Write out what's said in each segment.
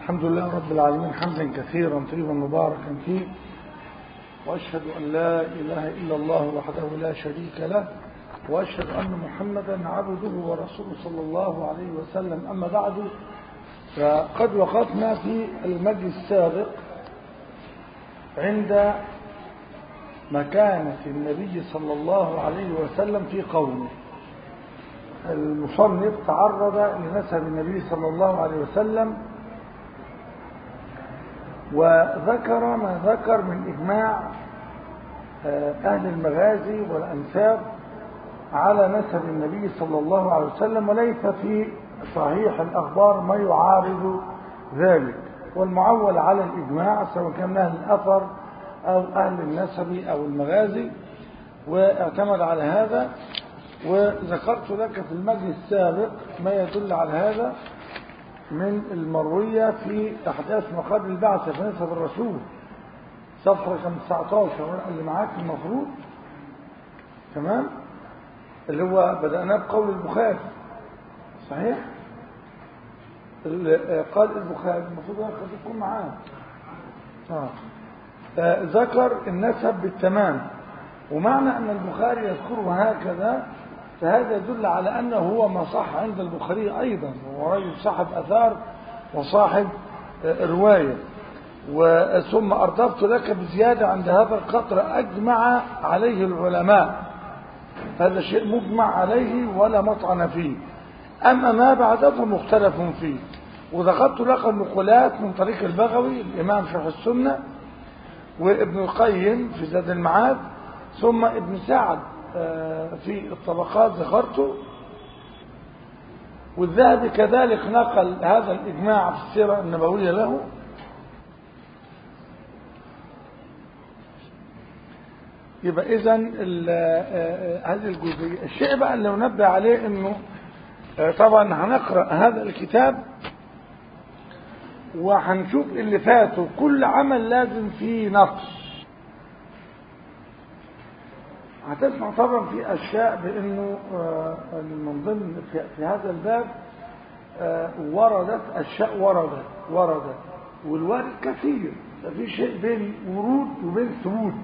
الحمد لله رب العالمين حمدا كثيرا طيبا مباركا فيه وأشهد أن لا إله إلا الله وحده لا شريك له وأشهد أن محمدا عبده ورسوله صلى الله عليه وسلم أما بعد فقد وقفنا في المجلس السابق عند مكانة النبي صلى الله عليه وسلم في قومه المصنف تعرض لنسب النبي صلى الله عليه وسلم وذكر ما ذكر من إجماع أهل المغازي والأنساب على نسب النبي صلى الله عليه وسلم وليس في صحيح الأخبار ما يعارض ذلك والمعول على الإجماع سواء كان أهل الأثر أو أهل النسب أو المغازي واعتمد على هذا وذكرت لك في المجلس السابق ما يدل على هذا من المروية في أحداث مقابل البعثة في نسب الرسول صفحة رقم 19 اللي معاك المفروض تمام اللي هو بدأناه بقول البخاري صحيح قال البخاري المفروض قد يكون معاه آه. آه. ذكر النسب بالتمام ومعنى أن البخاري يذكره هكذا فهذا يدل على أنه هو ما صح عند البخاري أيضا هو رجل صاحب أثار وصاحب رواية ثم أردفت لك بزيادة عند هذا القطر أجمع عليه العلماء هذا شيء مجمع عليه ولا مطعن فيه أما ما بعده فمختلف فيه وذكرت لك النقولات من طريق البغوي الإمام شرح السنة وابن القيم في زاد المعاد ثم ابن سعد في الطبقات ذكرته والذهبي كذلك نقل هذا الإجماع في السيرة النبوية له يبقى إذا هذه الجزئية الشيء بقى اللي ننبه عليه إنه طبعا هنقرأ هذا الكتاب وهنشوف اللي فاته كل عمل لازم فيه نقص هتسمع طبعا في أشياء بأنه من ضمن في هذا الباب وردت أشياء وردت وردت والوارد كثير ففي شيء بين ورود وبين ثبوت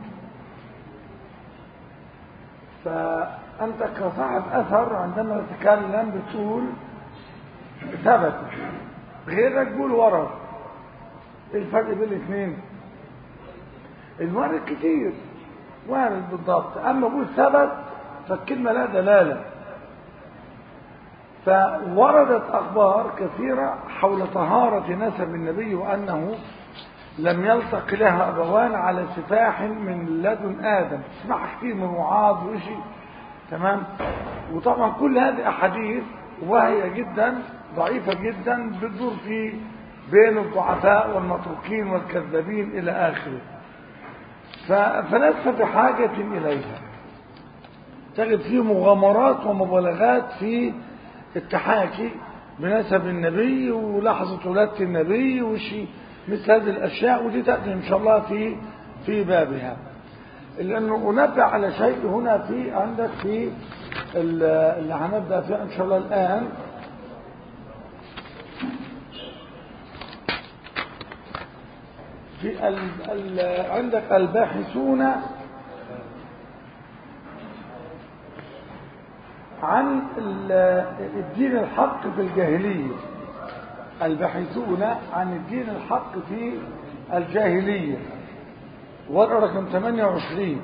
فأنت كصاحب أثر عندما تتكلم بتقول ثبت غيرك تقول ورد ايه الفرق بين الاثنين الوارد كتير وارد بالضبط اما اقول ثبت فالكلمه لا دلاله فوردت اخبار كثيره حول طهاره نسب النبي وانه لم يلتق لها ابوان على سفاح من لدن ادم تسمعها كتير من وعاظ وشي تمام وطبعا كل هذه احاديث واهيه جدا ضعيفه جدا بتدور في بين الضعفاء والمتروكين والكذابين الى اخره فلست بحاجة إليها تجد فيه مغامرات ومبالغات في التحاكي بنسب النبي ولحظة ولادة النبي وشي مثل هذه الأشياء ودي تأتي إن شاء الله في في بابها لأنه أنبه على شيء هنا في عندك في اللي هنبدأ فيه إن شاء الله الآن في ال ال عندك الباحثون عن الدين الحق في الجاهلية الباحثون عن الدين الحق في الجاهلية ورقة رقم 28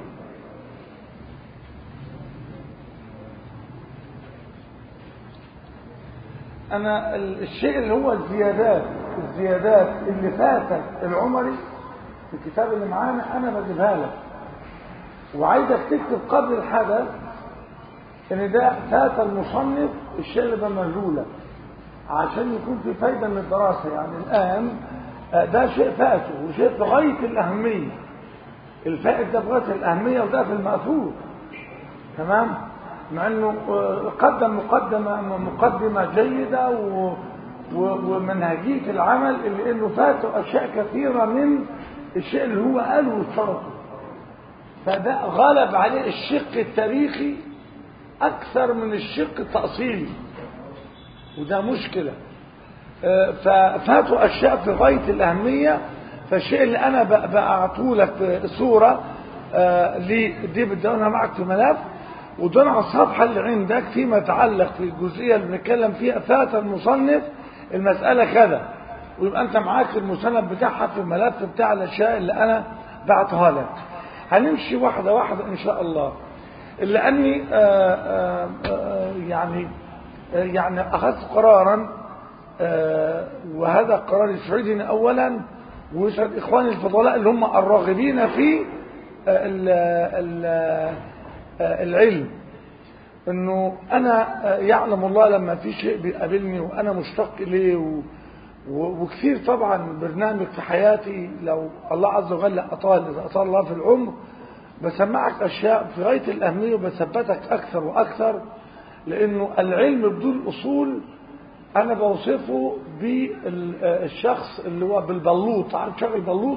أنا الشيء اللي هو الزيادات الزيادات اللي فاتت العمري في الكتاب اللي معانا انا بجيبها لك وعايزك تكتب قبل الحدث ان ده فات المصنف الشيء اللي بمهله لك عشان يكون في فايده من الدراسه يعني الان ده شيء فاته وشيء في غايه الاهميه الفائت ده بغايه الاهميه وده في الماثور تمام مع انه قدم مقدمه مقدمه جيده و ومنهجية العمل اللي انه فاته اشياء كثيرة من الشيء اللي هو قاله واشترطه فده غلب عليه الشق التاريخي اكثر من الشق التأصيلي وده مشكلة آه، ففاتوا أشياء في غاية الأهمية فالشيء اللي أنا ب- بعته لك في صورة آه، لي- دي بدونها معك في ملف ودون على الصفحة اللي عندك فيما يتعلق في الجزئية اللي بنتكلم فيها فات المصنف المسألة كذا ويبقى أنت معاك المسند بتاعها في الملف بتاع الأشياء اللي أنا بعتها لك هنمشي واحدة واحدة إن شاء الله إلا أني آه، آه، آه، يعني آه، يعني أخذت قرارا آه، وهذا قرار يسعدني أولا ويسعد إخواني الفضلاء اللي هم الراغبين في آه، ال- ال- آه، العلم انه انا آه، يعلم الله لما في شيء بيقابلني وانا مشتاق اليه و... و- وكثير طبعا برنامج في حياتي لو الله عز وجل اطال اذا اطال الله في العمر بسمعك اشياء في غايه الاهميه وبثبتك اكثر واكثر لانه العلم بدون اصول انا بوصفه بالشخص اللي هو بالبلوط عارف شغل بلوط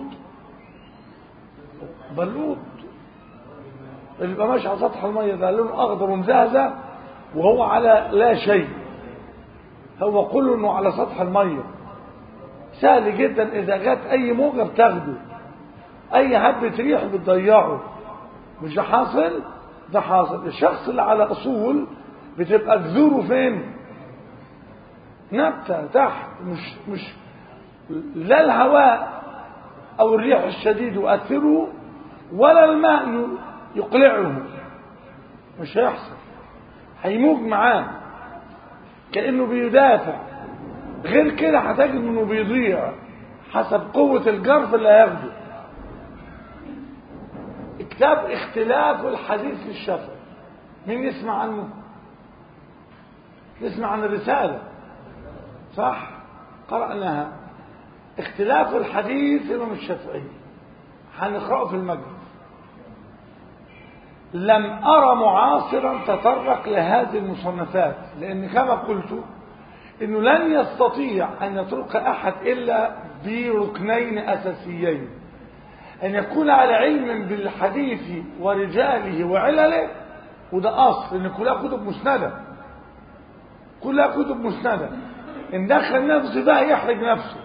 بلوط اللي يبقى ماشي على سطح الميه ده لونه اخضر ومزهزه وهو على لا شيء هو كله انه على سطح الميه سهل جدا اذا جت اي موجه بتاخده اي هبه ريح بتضيعه مش ده حاصل ده حاصل الشخص اللي على اصول بتبقى جذوره فين نبته تحت مش مش لا الهواء او الريح الشديد يؤثره ولا الماء يقلعه مش هيحصل هيموج معاه كانه بيدافع غير كده هتجد انه بيضيع حسب قوة الجرف اللي هياخده كتاب اختلاف الحديث في الشفع مين يسمع عنه نسمع عن الرسالة صح قرأناها اختلاف الحديث الإمام الشافعي هنقرأه في المجلس لم أرى معاصرا تطرق لهذه المصنفات لأن كما قلت انه لن يستطيع ان يترك احد الا بركنين اساسيين ان يكون على علم بالحديث ورجاله وعلله وده اصل ان كلها كتب مسنده كلها كتب مسنده ان دخل نفسه ده يحرج نفسه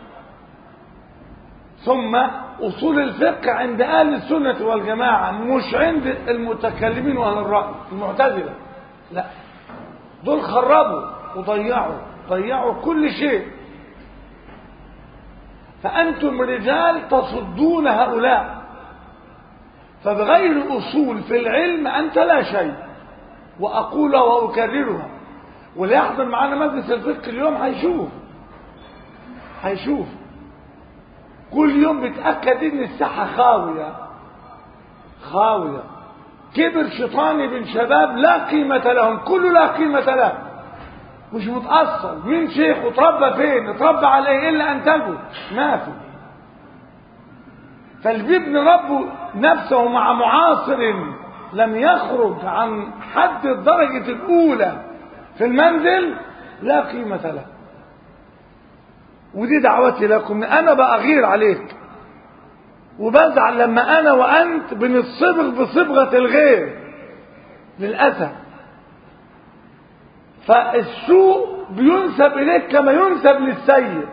ثم اصول الفقه عند اهل السنه والجماعه مش عند المتكلمين واهل الراي المعتزله لا دول خربوا وضيعوا ضيعوا كل شيء فأنتم رجال تصدون هؤلاء فبغير أصول في العلم أنت لا شيء وأقولها وأكررها واللي يحضر معانا مجلس الفقه اليوم هيشوف هيشوف كل يوم بيتأكد إن الساحة خاوية خاوية كبر شيطاني بين شباب لا قيمة لهم كله لا قيمة له مش متأصل مين شيخ وتربى فين اتربى على ايه الا انتجه ما في فاللي بيبني ربه نفسه مع معاصر لم يخرج عن حد الدرجة الأولى في المنزل لا قيمة له ودي دعوتي لكم أنا بأغير عليك وبزعل لما أنا وأنت بنتصبغ بصبغة الغير للأسف فالسوء بينسب إليك كما ينسب للسيء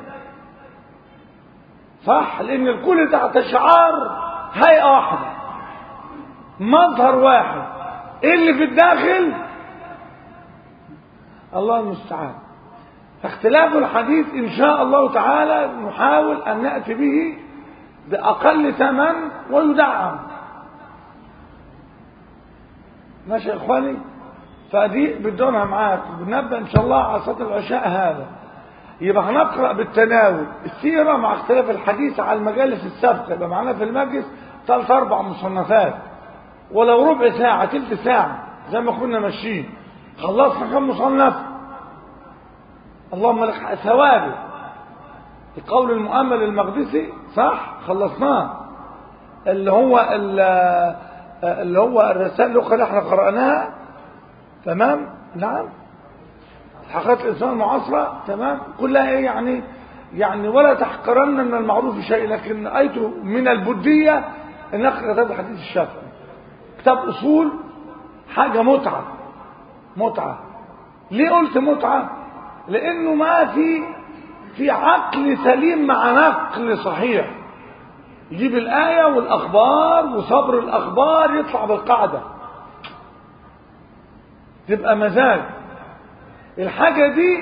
صح لأن الكل تحت شعار هيئة واحدة مظهر واحد إيه اللي في الداخل الله المستعان فاختلاف الحديث إن شاء الله تعالى نحاول أن نأتي به بأقل ثمن ويدعم ماشي يا إخواني فدي بدونها معاك بنبدا ان شاء الله على صلاه العشاء هذا يبقى هنقرا بالتناول السيره مع اختلاف الحديث على المجالس السابقه يبقى معانا في المجلس ثلاث اربع مصنفات ولو ربع ساعه تلت ساعه زي ما كنا ماشيين خلصنا كم مصنف اللهم لك ثوابت القول المؤمل المقدسي صح خلصناه اللي هو اللي هو الرسائل اللي احنا قرأناها تمام نعم حقيقة الإنسان المعاصرة تمام كلها إيه يعني يعني ولا تحقرن من المعروف شيء لكن رأيته من البدية أن أقرأ كتاب الحديث الشافعي كتاب أصول حاجة متعة متعة ليه قلت متعة لأنه ما في في عقل سليم مع نقل صحيح يجيب الآية والأخبار وصبر الأخبار يطلع بالقاعدة تبقى مزاج الحاجة دي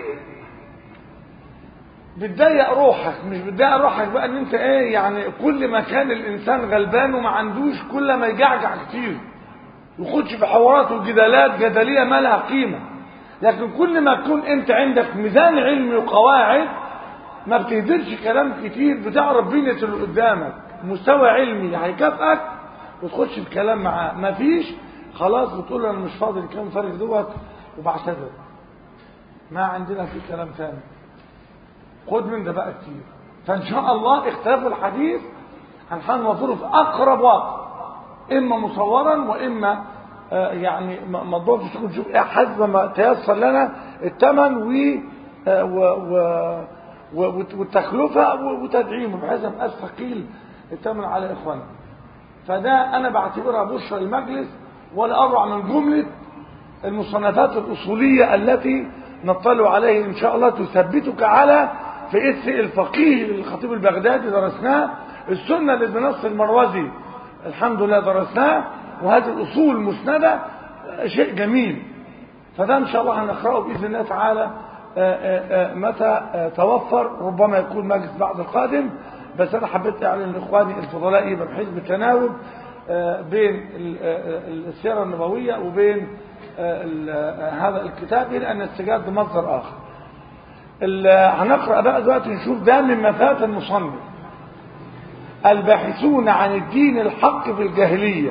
بتضيق روحك مش بتضيق روحك بقى ان انت ايه يعني كل ما كان الانسان غلبان وما عندوش كل ما يجعجع كتير يخش في حوارات وجدالات جدليه ما لها قيمه لكن كل ما تكون انت عندك ميزان علمي وقواعد ما بتهدرش كلام كتير بتعرف بينة اللي قدامك مستوى علمي هيكافئك وتخش في كلام معاه مفيش خلاص بتقول انا مش فاضي الكلام فارغ دوت وبعتذر ما عندنا في كلام ثاني خد من ده بقى كتير فان شاء الله اختلاف الحديث هنحاول نوفره في اقرب وقت اما مصورا واما آه يعني موضوع في شغل نشوف ايه حسب ما تيسر لنا الثمن و آه و و والتكلفه وتدعيمه بحيث ما يبقاش ثقيل الثمن على اخواننا فده انا بعتبرها بشرى المجلس ولا اروع من جمله المصنفات الاصوليه التي نطلع عليه ان شاء الله تثبتك على في اس الفقيه للخطيب البغدادي درسناه السنه اللي بنص المروزي الحمد لله درسناه وهذه الاصول المسنده شيء جميل فده ان شاء الله هنقراه باذن الله تعالى متى توفر ربما يكون مجلس بعد القادم بس انا حبيت اعلن لاخواني الفضلاء يبقى بحيث بتناوب بين السيره النبويه وبين هذا الكتاب الى ان نستجاب بمصدر اخر هنقرا بقى دلوقتي نشوف ده من مفات المصنف الباحثون عن الدين الحق في الجاهليه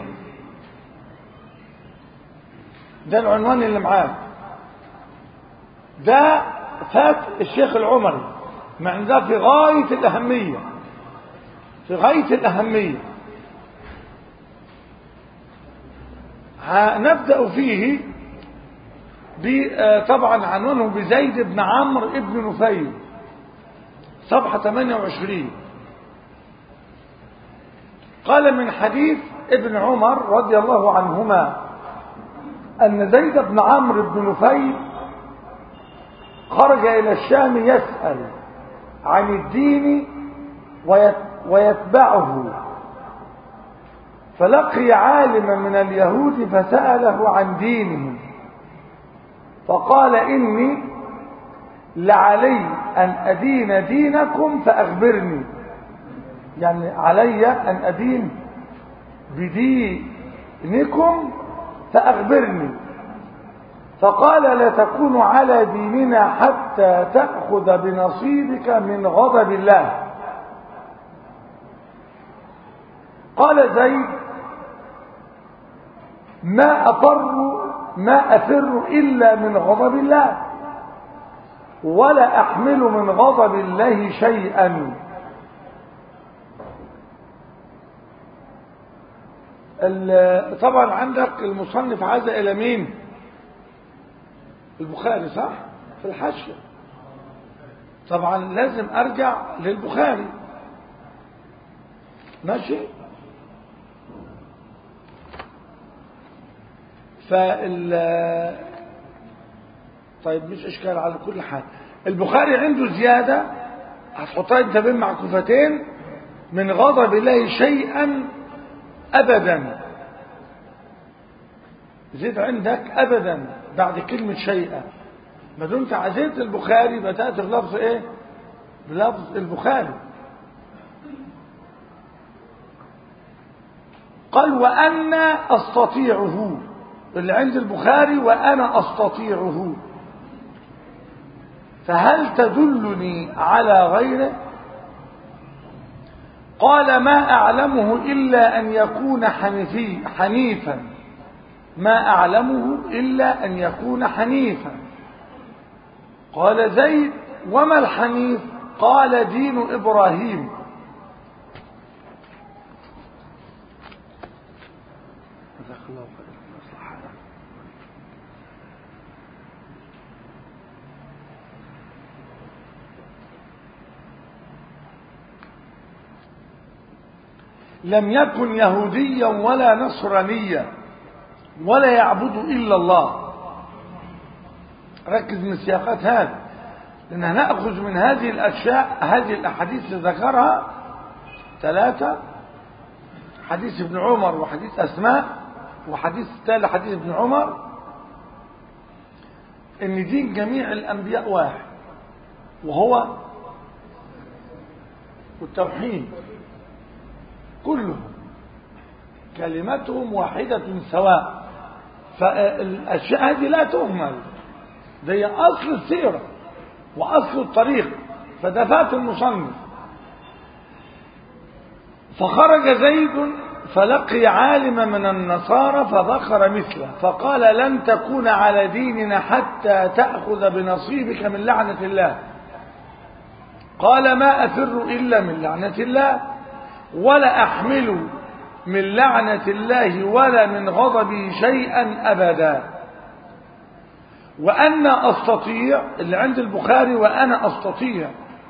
ده العنوان اللي معاه ده فات الشيخ العمري مع ان ده في غايه الاهميه في غايه الاهميه هنبدا فيه طبعا عنوانه بزيد بن عمرو بن نفيل صفحة 28 قال من حديث ابن عمر رضي الله عنهما أن زيد بن عمرو بن نفيل خرج إلى الشام يسأل عن الدين ويتبعه فلقي عالما من اليهود فسأله عن دينهم فقال إني لعلي أن أدين دينكم فأخبرني يعني علي أن أدين بدينكم فأخبرني فقال لا تكون على ديننا حتى تأخذ بنصيبك من غضب الله قال زيد ما أفر ما أفر إلا من غضب الله ولا أحمل من غضب الله شيئا طبعا عندك المصنف عايز إلى مين البخاري صح في الحاشية طبعا لازم أرجع للبخاري ماشي فال طيب مش اشكال على كل حال البخاري عنده زيادة هتحطها انت بين معكوفتين من غضب الله شيئا ابدا زيد عندك ابدا بعد كلمة شيئا ما دمت عزيت البخاري بدأت بلفظ ايه بلفظ البخاري قال وأنا أستطيعه اللي عند البخاري وأنا أستطيعه فهل تدلني على غيره قال ما أعلمه إلا أن يكون حنيفي حنيفا ما أعلمه إلا أن يكون حنيفا قال زيد وما الحنيف قال دين إبراهيم لم يكن يهوديا ولا نصرانيا ولا يعبد إلا الله ركز من سياقات هذا لأن هنأخذ من هذه الأشياء هذه الأحاديث اللي ذكرها ثلاثة حديث ابن عمر وحديث أسماء وحديث الثالث حديث ابن عمر ان دين جميع الانبياء واحد وهو التوحيد كلهم كلمتهم واحدة سواء فالأشياء هذه لا تهمل دي أصل السيرة وأصل الطريق فده فات المصنف فخرج زيد فلقي عالما من النصارى فذكر مثله فقال لن تكون على ديننا حتى تأخذ بنصيبك من لعنة الله قال ما أفر إلا من لعنة الله ولا أحمل من لعنة الله ولا من غضبه شيئا أبدا وأنا أستطيع اللي عند البخاري وأنا أستطيع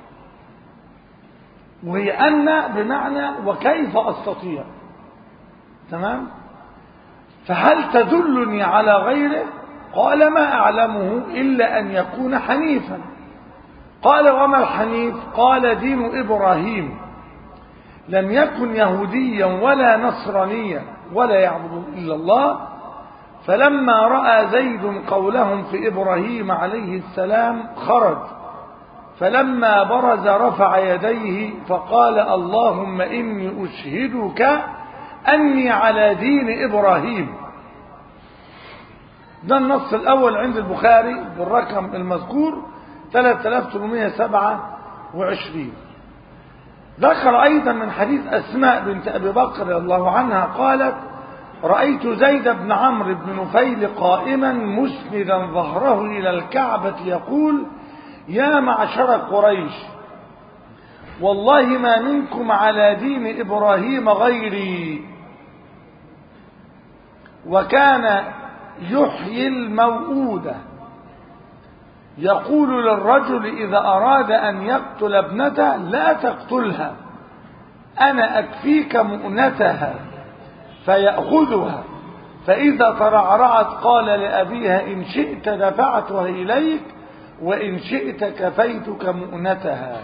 وهي أن بمعنى وكيف أستطيع تمام فهل تدلني على غيره قال ما أعلمه إلا أن يكون حنيفا قال وما الحنيف قال دين إبراهيم لم يكن يهوديا ولا نصرانيا ولا يعبد إلا الله فلما رأى زيد قولهم في إبراهيم عليه السلام خرج فلما برز رفع يديه فقال اللهم إني أشهدك أني على دين إبراهيم ده النص الأول عند البخاري بالرقم المذكور 3827 ذكر أيضا من حديث أسماء بنت أبي بكر رضي الله عنها قالت رأيت زيد بن عمرو بن نفيل قائما مسندا ظهره إلى الكعبة يقول يا معشر قريش والله ما منكم على دين إبراهيم غيري وكان يحيي الموؤودة يقول للرجل إذا أراد أن يقتل ابنته لا تقتلها أنا أكفيك مؤنتها فيأخذها فإذا ترعرعت قال لأبيها إن شئت دفعتها إليك وإن شئت كفيتك مؤنتها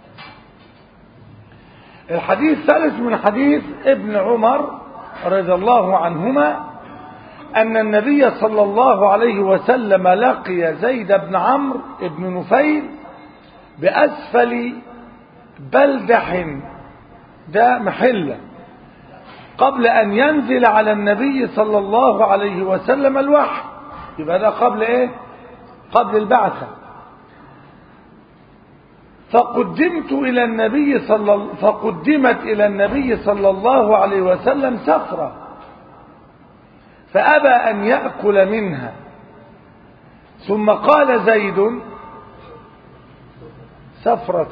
الحديث الثالث من حديث ابن عمر رضي الله عنهما أن النبي صلى الله عليه وسلم لقي زيد بن عمرو بن نفيل بأسفل بلدح ده محلة قبل أن ينزل على النبي صلى الله عليه وسلم الوحي يبقى ده قبل إيه قبل البعثة فقدمت إلى النبي صلى فقدمت إلى النبي صلى الله عليه وسلم سفرة فأبى أن يأكل منها ثم قال زيد سفرة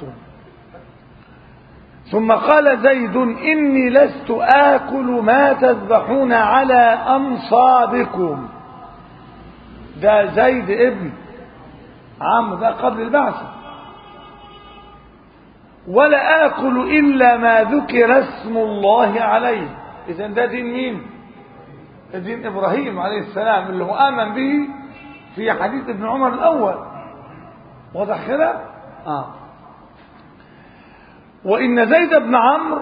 ثم قال زيد إني لست آكل ما تذبحون على أنصابكم ده زيد ابن عم ده قبل البعثة ولا آكل إلا ما ذكر اسم الله عليه إذا ده دين مين دين إبراهيم عليه السلام اللي هو آمن به في حديث ابن عمر الأول واضح كده آه وإن زيد بن عمرو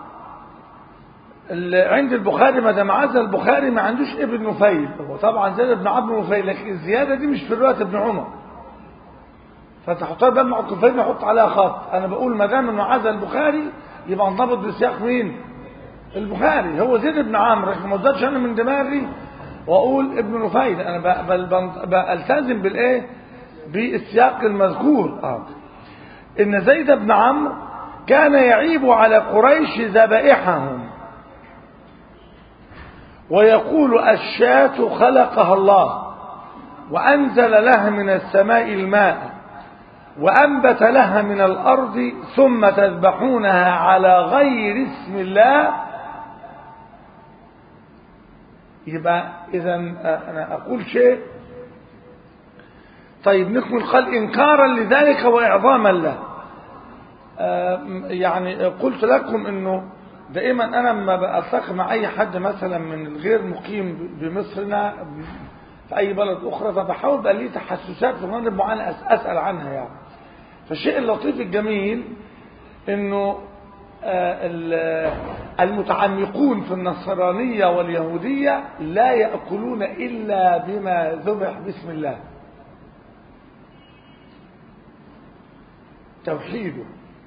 اللي عند البخاري ما دام عزل البخاري ما عندوش ابن نفيل هو طبعا زيد بن عمرو نفيل لكن الزياده دي مش في روايه ابن عمر فتحطها بقى مع الكفين نحط عليها خط انا بقول ما دام انه عزل البخاري يبقى انضبط بسياق مين البخاري هو زيد بن عمرو لكن ما اقدرش انا من دماغي واقول ابن نفيل انا بلتزم بالايه بالسياق المذكور اه ان زيد بن عمرو كان يعيب على قريش ذبائحهم ويقول الشاة خلقها الله وأنزل لها من السماء الماء وأنبت لها من الأرض ثم تذبحونها على غير اسم الله يبقى إذا أنا أقول شيء طيب نكمل قال إنكارا لذلك وإعظاما له يعني قلت لكم انه دائما انا لما بلتقي مع اي حد مثلا من الغير مقيم بمصرنا في اي بلد اخرى فبحاول بقى لي تحسسات في جانب معين اسال عنها يعني فالشيء اللطيف الجميل انه المتعمقون في النصرانية واليهودية لا يأكلون إلا بما ذبح باسم الله توحيده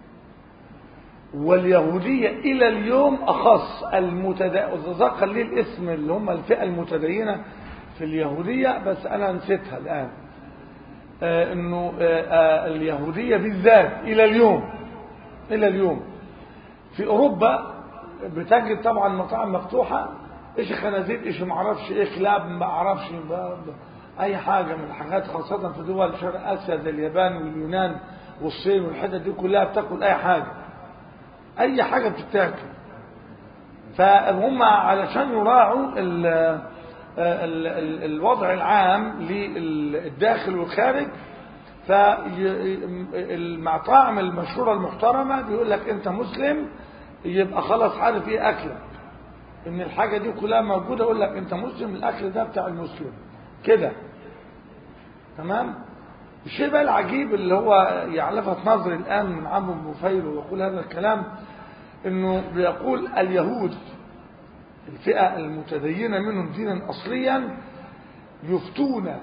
واليهودية إلى اليوم أخص المتذكر ليه الاسم اللي هم الفئة المتدينة في اليهودية بس أنا نسيتها الآن آه إنه آه آه اليهودية بالذات إلى اليوم إلى اليوم في أوروبا بتجد طبعا مطاعم مفتوحة إيش خنازير إيش معرفش إيه كلاب ما أعرفش أي حاجة من الحاجات خاصة في دول شرق آسيا زي اليابان واليونان والصين والحتت دي كلها بتاكل أي حاجة أي حاجة بتتاكل فهم علشان يراعوا ال ال ال الوضع العام للداخل والخارج فالمطاعم المشهورة المحترمة بيقول لك انت مسلم يبقى خلاص عارف ايه اكلك ان الحاجة دي كلها موجودة يقول لك انت مسلم الاكل ده بتاع المسلم كده تمام الشيء بقى العجيب اللي هو يعلفت نظري الان من عمرو بن نفيل ويقول هذا الكلام انه بيقول اليهود الفئة المتدينة منهم دينا اصليا يفتون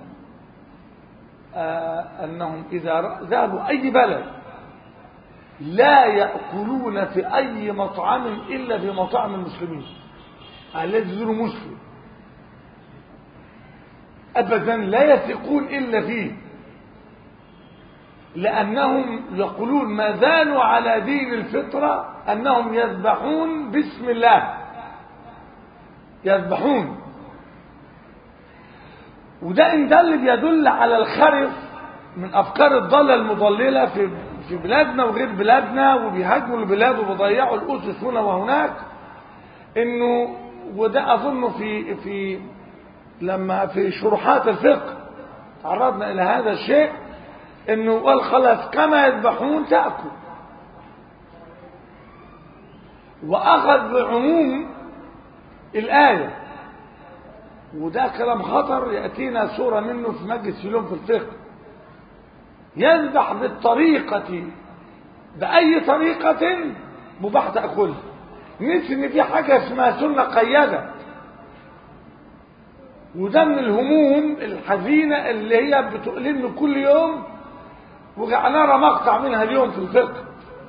آه أنهم إذا ذهبوا أي بلد لا يأكلون في أي مطعم إلا في مطاعم المسلمين الذي يزور مسلم أبدا لا يثقون إلا فيه لأنهم يقولون ما زالوا على دين الفطرة أنهم يذبحون باسم الله يذبحون وده إن ده اللي بيدل على الخرف من أفكار الضالة المضللة في في بلادنا وغير بلادنا وبيهاجموا البلاد وبيضيعوا الأسس هنا وهناك إنه وده أظن في في لما في شروحات الفقه تعرضنا إلى هذا الشيء إنه قال خلاص كما يذبحون تأكل وأخذ بعموم الآية وده كلام خطر يأتينا صورة منه في مجلس اليوم في الفقه يذبح بالطريقة بأي طريقة مباح تأكلها نسي إن في حاجة اسمها سنة قيدة وده من الهموم الحزينة اللي هي بتؤلمني كل يوم وجعلنا مقطع منها اليوم في الفقه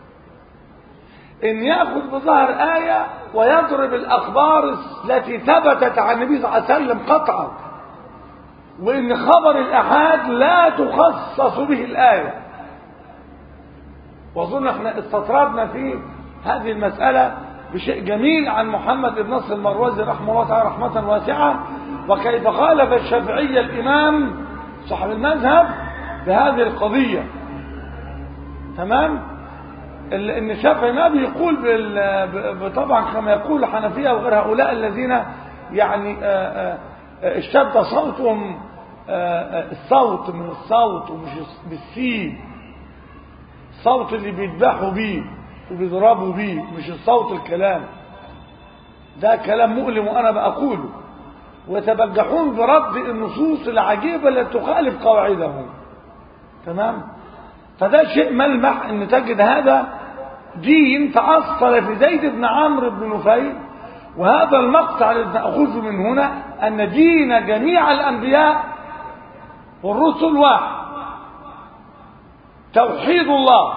ان ياخذ بظهر آية ويضرب الأخبار التي ثبتت عن النبي صلى الله عليه وسلم قطعا وإن خبر الأحاد لا تخصص به الآية وأظن احنا استطردنا في هذه المسألة بشيء جميل عن محمد بن نصر المروزي رحمه الله تعالى رحمة واسعة وكيف خالف الشافعية الإمام صاحب المذهب بهذه القضية تمام ان الشافعي ما بيقول طبعا كما يقول الحنفية وغير هؤلاء الذين يعني اشتد صوتهم الصوت من الصوت ومش بالسين الصوت اللي بيذبحوا بيه وبيضربوا بيه مش الصوت الكلام ده كلام مؤلم وانا بقوله ويتبجحون برد النصوص العجيبة التي تخالف قواعدهم تمام فده شيء ملمح ان تجد هذا دين تأصل في زيد بن عمرو بن نفيل وهذا المقطع الذي نأخذه من هنا أن دين جميع الأنبياء والرسل واحد توحيد الله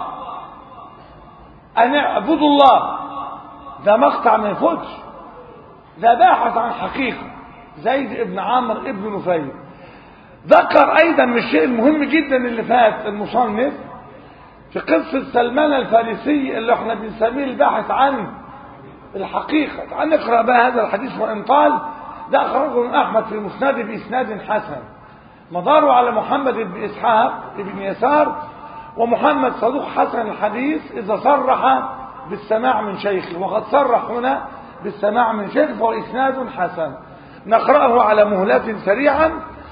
أن اعبدوا الله ده مقطع ما يفوتش ده باحث عن حقيقة زيد بن عمرو بن نفيل ذكر أيضا من الشيء المهم جدا اللي فات المصنف في قصة سلمان الفارسي اللي احنا بنسميه الباحث عن الحقيقة تعال نقرأ بقى هذا الحديث وإن طال ده أخرجه من أحمد في مسند بإسناد حسن مداره على محمد بن إسحاق بن يسار ومحمد صدوق حسن الحديث إذا صرح بالسماع من شيخه وقد صرح هنا بالسماع من شيخه فهو إسناد حسن نقرأه على مهلة سريعا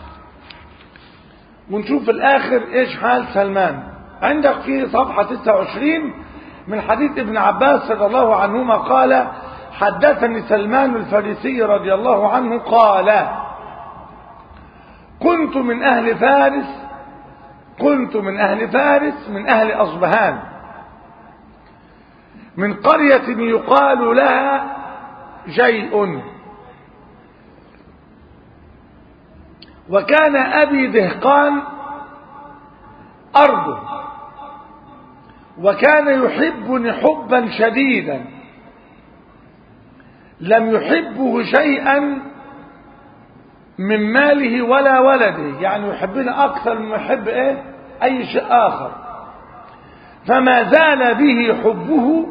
ونشوف في الآخر إيش حال سلمان عندك في صفحة 29 من حديث ابن عباس رضي الله عنهما قال حدثني سلمان الفارسي رضي الله عنه قال كنت من أهل فارس كنت من أهل فارس من أهل أصبهان من قرية يقال لها جيء وكان أبي دهقان أرضه وكان يحبني حبا شديدا لم يحبه شيئا من ماله ولا ولده يعني يحبنا أكثر من يحب إيه؟ أي شيء آخر فما زال به حبه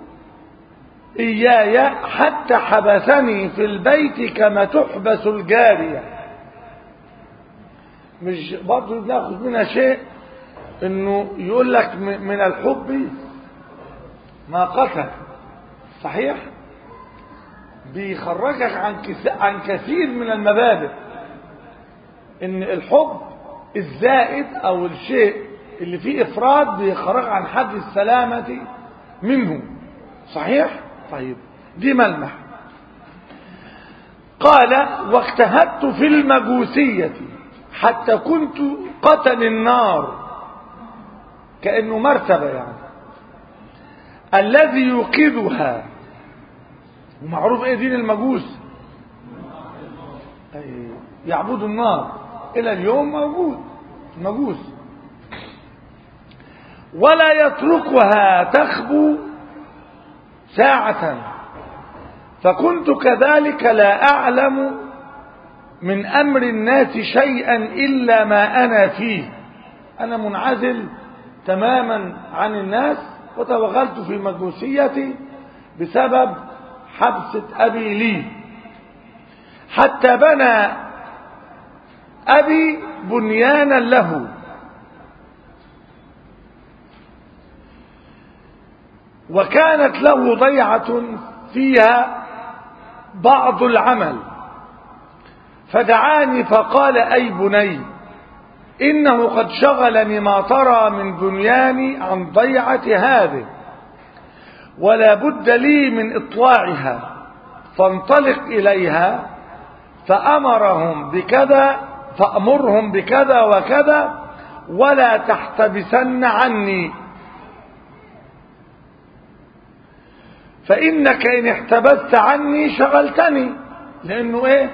إياي حتى حبسني في البيت كما تحبس الجارية مش برضه بناخد منها شيء انه يقول لك من الحب ما قتل صحيح بيخرجك عن عن كثير من المبادئ ان الحب الزائد او الشيء اللي فيه افراد بيخرج عن حد السلامة منه صحيح طيب دي ملمح قال واجتهدت في المجوسية حتى كنت قتل النار كأنه مرتبة يعني الذي يوقدها ومعروف ايه دين المجوس يعبدوا النار الى اليوم موجود المجوس ولا يتركها تخبو ساعة فكنت كذلك لا أعلم من أمر الناس شيئا إلا ما أنا فيه أنا منعزل تماما عن الناس وتوغلت في مجوسيتي بسبب حبسة أبي لي حتى بنى أبي بنيانا له وكانت له ضيعة فيها بعض العمل فدعاني فقال أي بني إنه قد شغلني ما ترى من بنياني عن ضيعة هذه ولا بد لي من إطلاعها فانطلق إليها فأمرهم بكذا فأمرهم بكذا وكذا ولا تحتبسن عني فإنك إن احتبست عني شغلتني لأنه إيه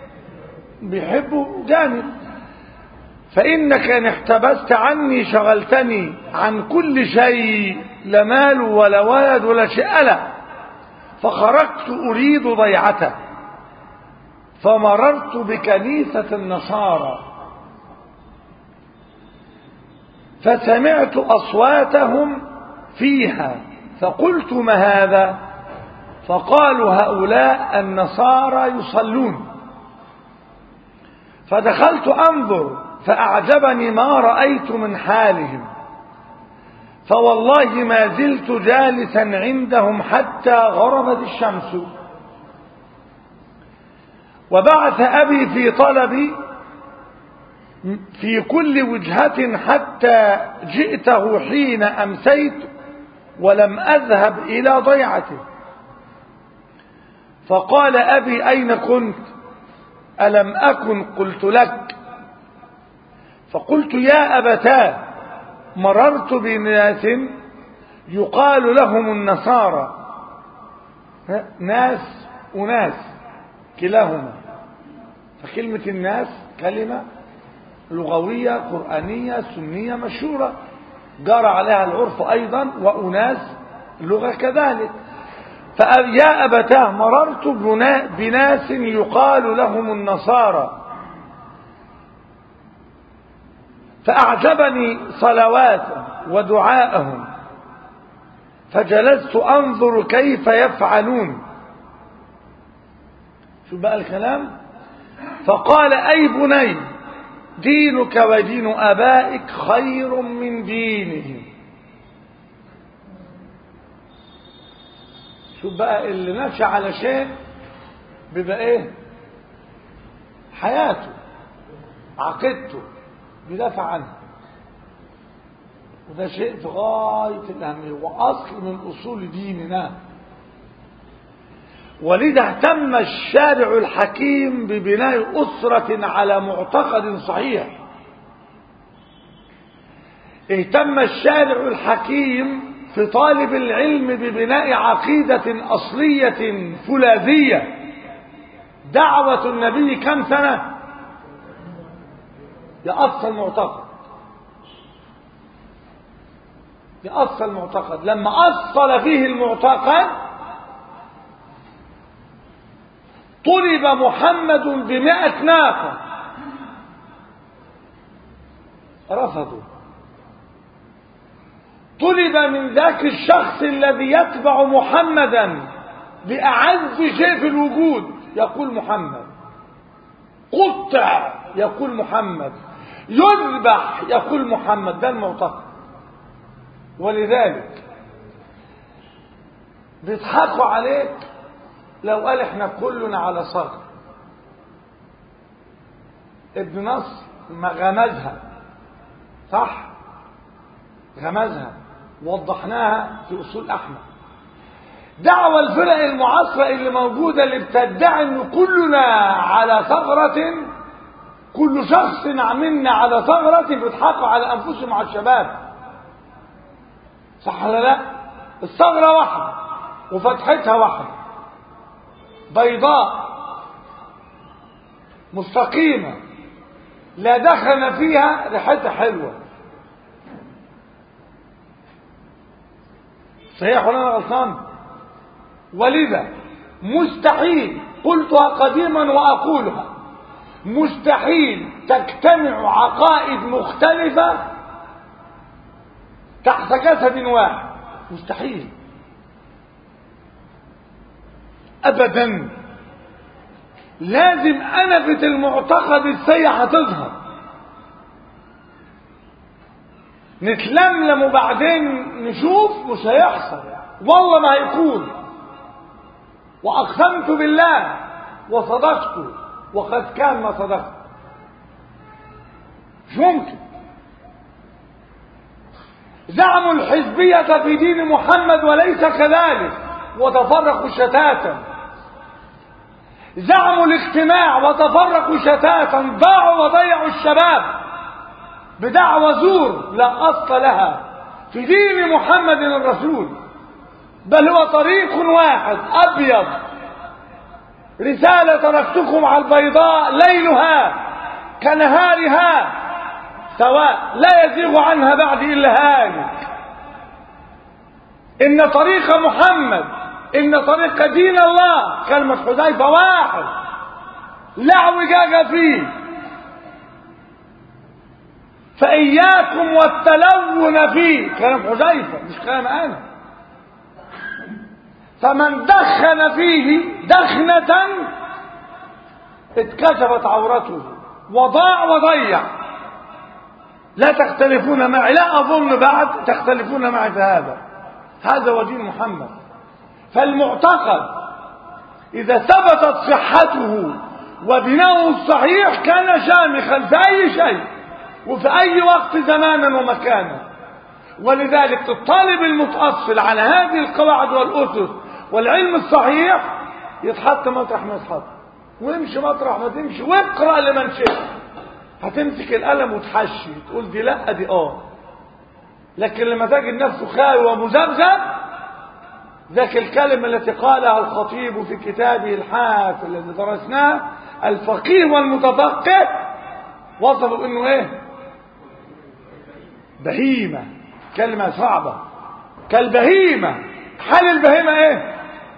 بيحبه جانب فإنك إن احتبست عني شغلتني عن كل شيء لا مال ولا ولد ولا شيء ألا فخرجت أريد ضيعته فمررت بكنيسة النصارى فسمعت أصواتهم فيها فقلت ما هذا فقالوا هؤلاء النصارى يصلون فدخلت أنظر فأعجبني ما رأيت من حالهم فوالله ما زلت جالسا عندهم حتى غربت الشمس وبعث أبي في طلبي في كل وجهة حتى جئته حين أمسيت ولم أذهب إلى ضيعته فقال أبي أين كنت ألم أكن قلت لك فقلت يا أبتاه مررت بناس يقال لهم النصارى ناس وناس كلاهما فكلمة الناس كلمة لغوية قرآنية سنية مشهورة جرى عليها العرف أيضا وأناس لغة كذلك فيا أبتاه مررت بناس يقال لهم النصارى فأعجبني صلواتهم ودعاءهم فجلست أنظر كيف يفعلون شو بقى الكلام فقال أي بني دينك ودين أبائك خير من دينهم شوف بقى اللي نشأ على شيء بيبقى ايه حياته عقيدته بيدافع عنها وده شيء في غاية الأهمية وأصل من أصول ديننا ولذا اهتم الشارع الحكيم ببناء أسرة على معتقد صحيح اهتم الشارع الحكيم في طالب العلم ببناء عقيدة أصلية فولاذية دعوة النبي كم سنة يأصل معتقد يأصل معتقد لما أصل فيه المعتقد طلب محمد بمئة ناقة رفضوا طلب من ذاك الشخص الذي يتبع محمدا بأعز شيء في الوجود يقول محمد قطع يقول محمد يذبح يقول محمد ده المعتقد ولذلك بيضحكوا عليك لو قال احنا كلنا على صغر ابن نصر ما غمزها صح غمزها وضحناها في اصول احمد دعوى الفرق المعاصرة اللي موجودة اللي بتدعي ان كلنا على ثغرة كل شخص منا على ثغرة بيضحكوا على انفسهم على الشباب صح ولا لا الثغرة واحدة وفتحتها واحدة بيضاء مستقيمة لا دخن فيها ريحتها حلوة صحيح ولا انا غلطان ولذا مستحيل قلتها قديما واقولها مستحيل تجتمع عقائد مختلفة تحت جسد واحد مستحيل ابدا لازم انفة المعتقد السيء هتظهر نتلملم وبعدين نشوف مش هيحصل والله ما هيكون واقسمت بالله وصدقت وقد كان ما صدقت مش ممكن زعموا الحزبية في دين محمد وليس كذلك وتفرقوا شتاتا زعموا الاجتماع وتفرقوا شتاتا ضاعوا وضيعوا الشباب بدعوى زور لا أصل لها في دين محمد الرسول بل هو طريق واحد أبيض رسالة تركتكم على البيضاء ليلها كنهارها سواء لا يزيغ عنها بعد إلا هالك إن طريق محمد إن طريق دين الله كلمة حذيفة واحد لا اعوجاج فيه فإياكم والتلون فيه كلام حذيفة مش كلام أنا فمن دخن فيه دخنة اتكشفت عورته وضاع وضيع لا تختلفون معي لا أظن بعد تختلفون معي في هذا هذا هو دين محمد فالمعتقد إذا ثبتت صحته وبناؤه الصحيح كان شامخا في أي شيء وفي أي وقت زمانا ومكانا ولذلك الطالب المتأصل على هذه القواعد والأسس والعلم الصحيح يتحط مطرح ما يتحط ويمشي مطرح ما تمشي واقرأ لمن شئت هتمسك القلم وتحشي تقول دي لا دي اه لكن لما تجد نفسه خاوي ومذبذب ذاك الكلمة التي قالها الخطيب في كتابه الحافل الذي درسناه الفقيه والمتفقه وصفوا انه ايه بهيمة كلمة صعبة كالبهيمة حال البهيمة ايه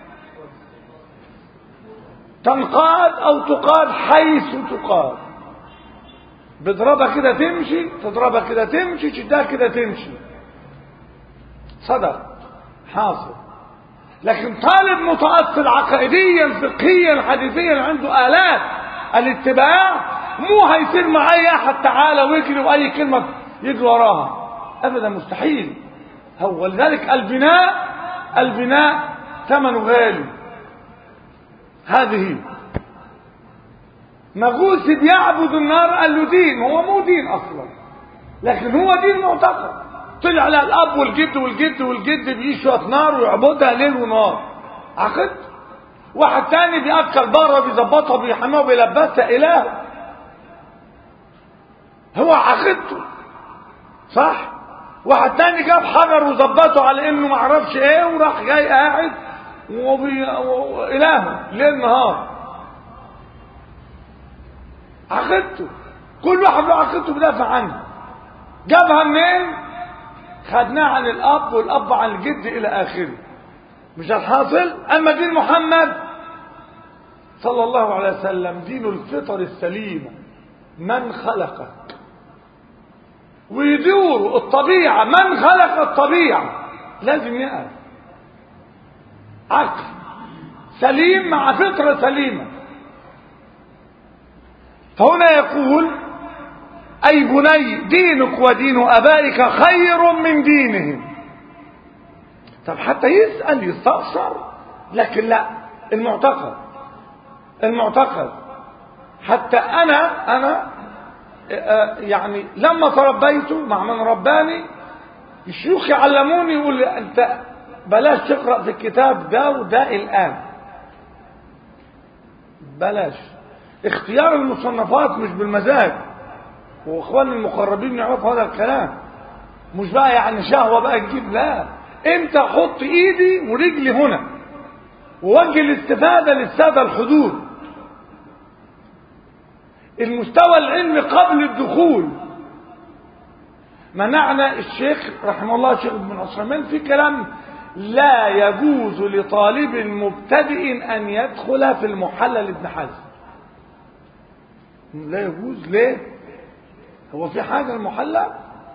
تنقاد او تقاد حيث تقاد بضربها كده تمشي تضربها كده تمشي تشدها كده تمشي صدق حاصل لكن طالب متأصل عقائديا فقهيا حديثيا عنده آلات الاتباع مو هيصير مع اي احد تعالى ويجري واي كلمة يجري وراها ابدا مستحيل هو ولذلك البناء البناء ثمنه غالي هذه مغوث بيعبد النار قال له دين هو مو دين اصلا لكن هو دين معتقد طلع لها الاب والجد والجد والجد بيشوط نار ويعبدها ليل ونهار عقد واحد تاني بيأكل بره بيظبطها بيحميها وبيلبسها اله هو عقيدته صح واحد تاني جاب حجر وظبطه على انه معرفش ايه وراح جاي قاعد وبي... و... الهه ليل نهار عقيدته كل واحد له عقيدته بيدافع عنها جابها منين خدناها عن الاب والاب عن الجد الى اخره مش الحاصل اما دين محمد صلى الله عليه وسلم دين الفطر السليمه من خلقك ويدور الطبيعه من خلق الطبيعه لازم يقف عقل سليم مع فطره سليمه فهنا يقول أي بني دينك ودين أبائك خير من دينهم طب حتى يسأل يستفسر لكن لا المعتقد المعتقد حتى أنا أنا يعني لما تربيت مع من رباني الشيوخ يعلموني يقول لي أنت بلاش تقرأ في الكتاب ده وده الآن بلاش اختيار المصنفات مش بالمزاج واخواني المقربين يعرفوا هذا الكلام مش بقى يعني شهوة بقى تجيب لا انت حط ايدي ورجلي هنا ووجه الاستفادة للسادة الحدود المستوى العلمي قبل الدخول منعنا الشيخ رحمه الله الشيخ ابن عثمان في كلام لا يجوز لطالب مبتدئ ان يدخل في المحلل ابن حزم لا يجوز ليه هو في حاجة المحلى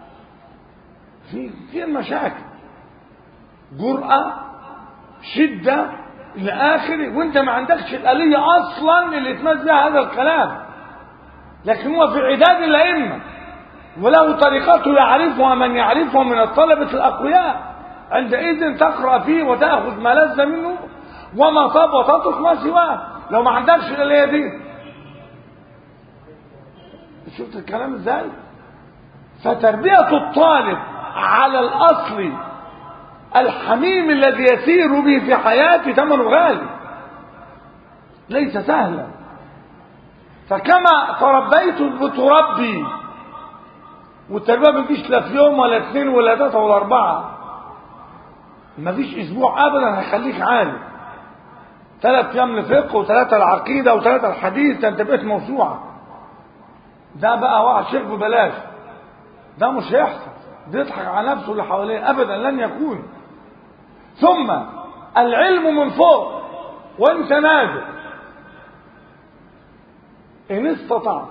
في في المشاكل جرأة شدة إلى آخره وأنت ما عندكش الآلية أصلا اللي تمثل بها هذا الكلام لكن هو في عداد الأئمة وله طريقته يعرفها من يعرفها من الطلبة الأقوياء عندئذ تقرأ فيه وتأخذ ما لذ منه وما طاب وتترك ما سواه لو ما عندكش الآلية دي شفت الكلام ازاي فتربية الطالب على الأصل الحميم الذي يسير به في حياته ثمنه غالي ليس سهلا فكما تربيت بتربي والتربية ما بتجيش لا في يوم ولا اثنين ولا ثلاثة ولا أربعة ما فيش أسبوع أبدا هيخليك عالي ثلاث أيام لفقه وثلاثة العقيدة وثلاثة الحديث أنت بقيت موسوعة ده بقى واحد شيخ ببلاش ده مش هيحصل بيضحك على نفسه اللي حواليه ابدا لن يكون ثم العلم من فوق وانت نازل ان استطعت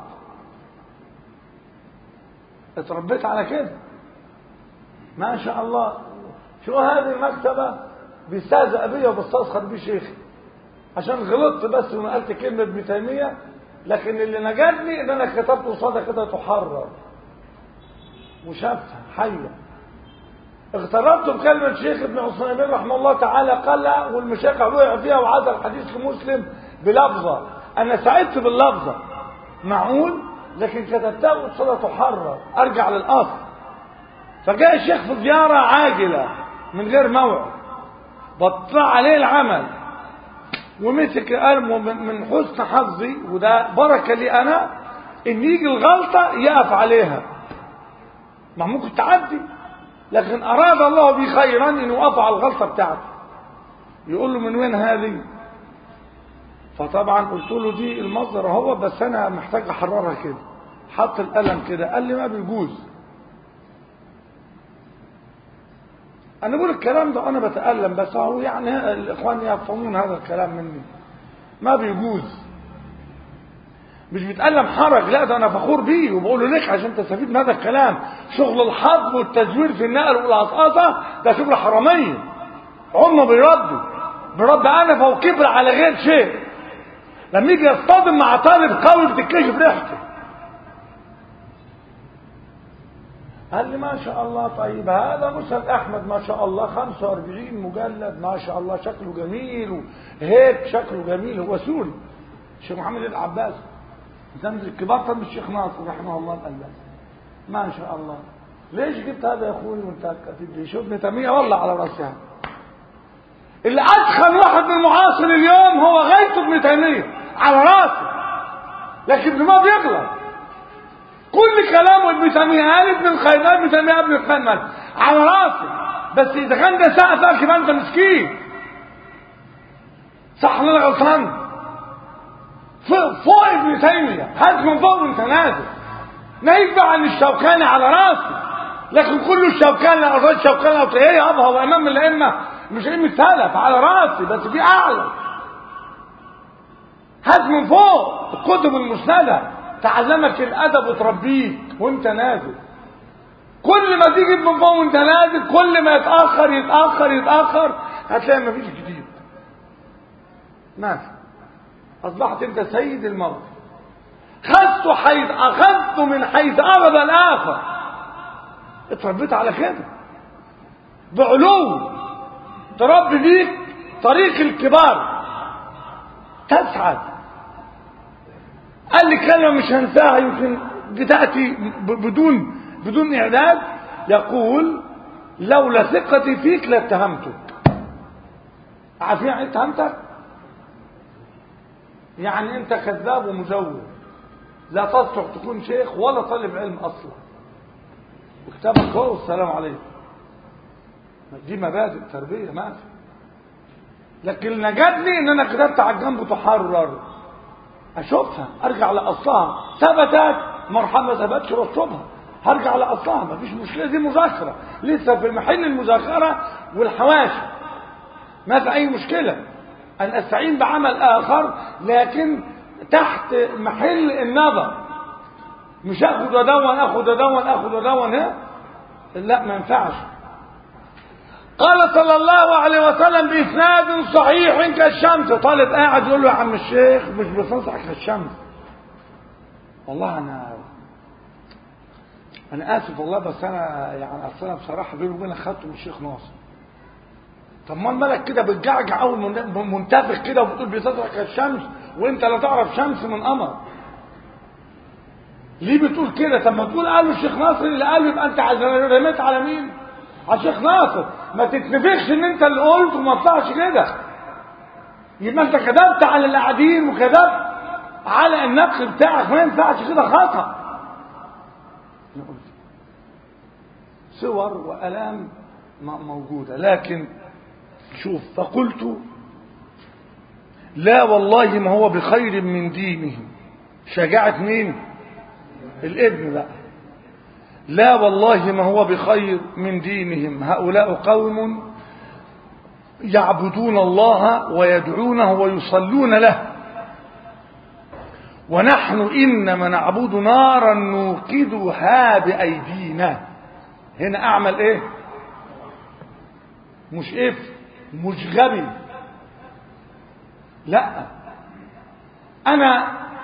اتربيت على كده ما شاء الله شو هذه المكتبة بيستهزأ بيا وبستسخر بيه شيخي عشان غلطت بس ونقلت كلمة ابن تيمية لكن اللي نجدني ان انا كتبت قصادها كده تحرر مشافهه حيه اغتربت بكلمة شيخ ابن عثيمين رحمه الله تعالى قال والمشايخ وقع فيها وعاد الحديث لمسلم بلفظة أنا سعدت باللفظة معقول لكن كتبتها قصادها تحرر أرجع للأصل فجاء الشيخ في زيارة عاجلة من غير موعد بطلع عليه العمل ومسك قلمه من حسن حظي وده بركة لي أنا إن يجي الغلطة يقف عليها ما ممكن تعدي لكن أراد الله بي خيرا إنه يقف على الغلطة بتاعته يقول له من وين هذه فطبعا قلت له دي المصدر اهو بس أنا محتاج أحررها كده حط القلم كده قال لي ما بيجوز أنا بقول الكلام ده أنا بتألم بس هو يعني الإخوان يفهمون هذا الكلام مني ما بيجوز مش بيتألم حرج لا ده أنا فخور بيه وبقول له ليك عشان تستفيد من هذا الكلام شغل الحظ والتزوير في النقل والعطاسة ده شغل حرامية عمره بيربي بيربي أنفه وكبر على غير شيء لما يجي يصطدم مع طالب قوي بتتكشف ريحته قال لي ما شاء الله طيب هذا مسند احمد ما شاء الله 45 مجلد ما شاء الله شكله جميل وهيك شكله جميل هو سوري الشيخ محمد العباس زمز الكبار طب الشيخ ناصر رحمه الله الألباني ما شاء الله ليش جبت هذا يا اخوي وانت تدري شو ابن تيميه والله على راسي هذا اللي ادخل واحد من المعاصر اليوم هو غايته ابن تيميه على راسه لكن ما بيغلط كل كلامه ابن تيميه قال ابن القيم ابن تيميه ابن القيم على راسي بس اذا كان ده سقفك يبقى انت مسكين صح ولا انا غلطان فوق ابن تيميه هات من فوق وانت نازل ناهيك بقى عن الشوكاني على راسي لكن كل الشوكاني اراد شوكاني او ايه يابا هو امام الائمه مش ائمه سلف على راسي بس في اعلى هات من فوق الكتب المسنده تعلمك الادب وتربيك وانت نازل كل ما تيجي من فوق وانت نازل كل ما يتاخر يتاخر يتاخر هتلاقي مفيش جديد ماشي اصبحت انت سيد الموت خذت حيث اخذت من حيث ابد الاخر اتربيت على كده بعلو تربي بيك طريق الكبار تسعد قال لي كلمه مش هنساها يمكن بتاتي بدون بدون اعداد يقول لولا ثقتي فيك لاتهمتك عارفين يعني اتهمتك يعني انت كذاب ومزور لا تصلح تكون شيخ ولا طالب علم اصلا وكتابك هو والسلام عليكم دي مبادئ تربيه ما في لكن اللي نجدني ان انا كتبت على الجنب تحرر اشوفها ارجع لاصلها ثبتت مرحبا ما ثبتش رشبها هرجع لاصلها مفيش مشكله دي مذاكره لسه في محل المذاكره والحواشي ما في اي مشكله ان استعين بعمل اخر لكن تحت محل النظر مش اخد ودون اخد ودون اخد ودون ها لا ما ينفعش قال صلى الله عليه وسلم باسناد صحيح كالشمس طالب قاعد يقول له يا عم الشيخ مش بتنصح كالشمس والله انا انا اسف والله بس انا يعني اصل انا بصراحه بيني وبينك خدته من الشيخ ناصر طب ما مالك كده بتجعجع اول منتفخ كده وبتقول بتضحك الشمس وانت لا تعرف شمس من قمر ليه بتقول كده طب ما تقول قالوا الشيخ ناصر اللي قاله يبقى انت رميت على مين على الشيخ ناصر ما تتنفخش ان انت اللي قلت وما طلعش كده يبقى انت كذبت على اللي قاعدين وكذبت على النقل بتاعك ما ينفعش كده خطأ صور وألام موجودة لكن شوف فقلت لا والله ما هو بخير من دينهم شجاعة مين الابن بقى لا والله ما هو بخير من دينهم هؤلاء قوم يعبدون الله ويدعونه ويصلون له ونحن إنما نعبد نارا نوقدها بأيدينا هنا أعمل إيه مش إف مش غبي لا أنا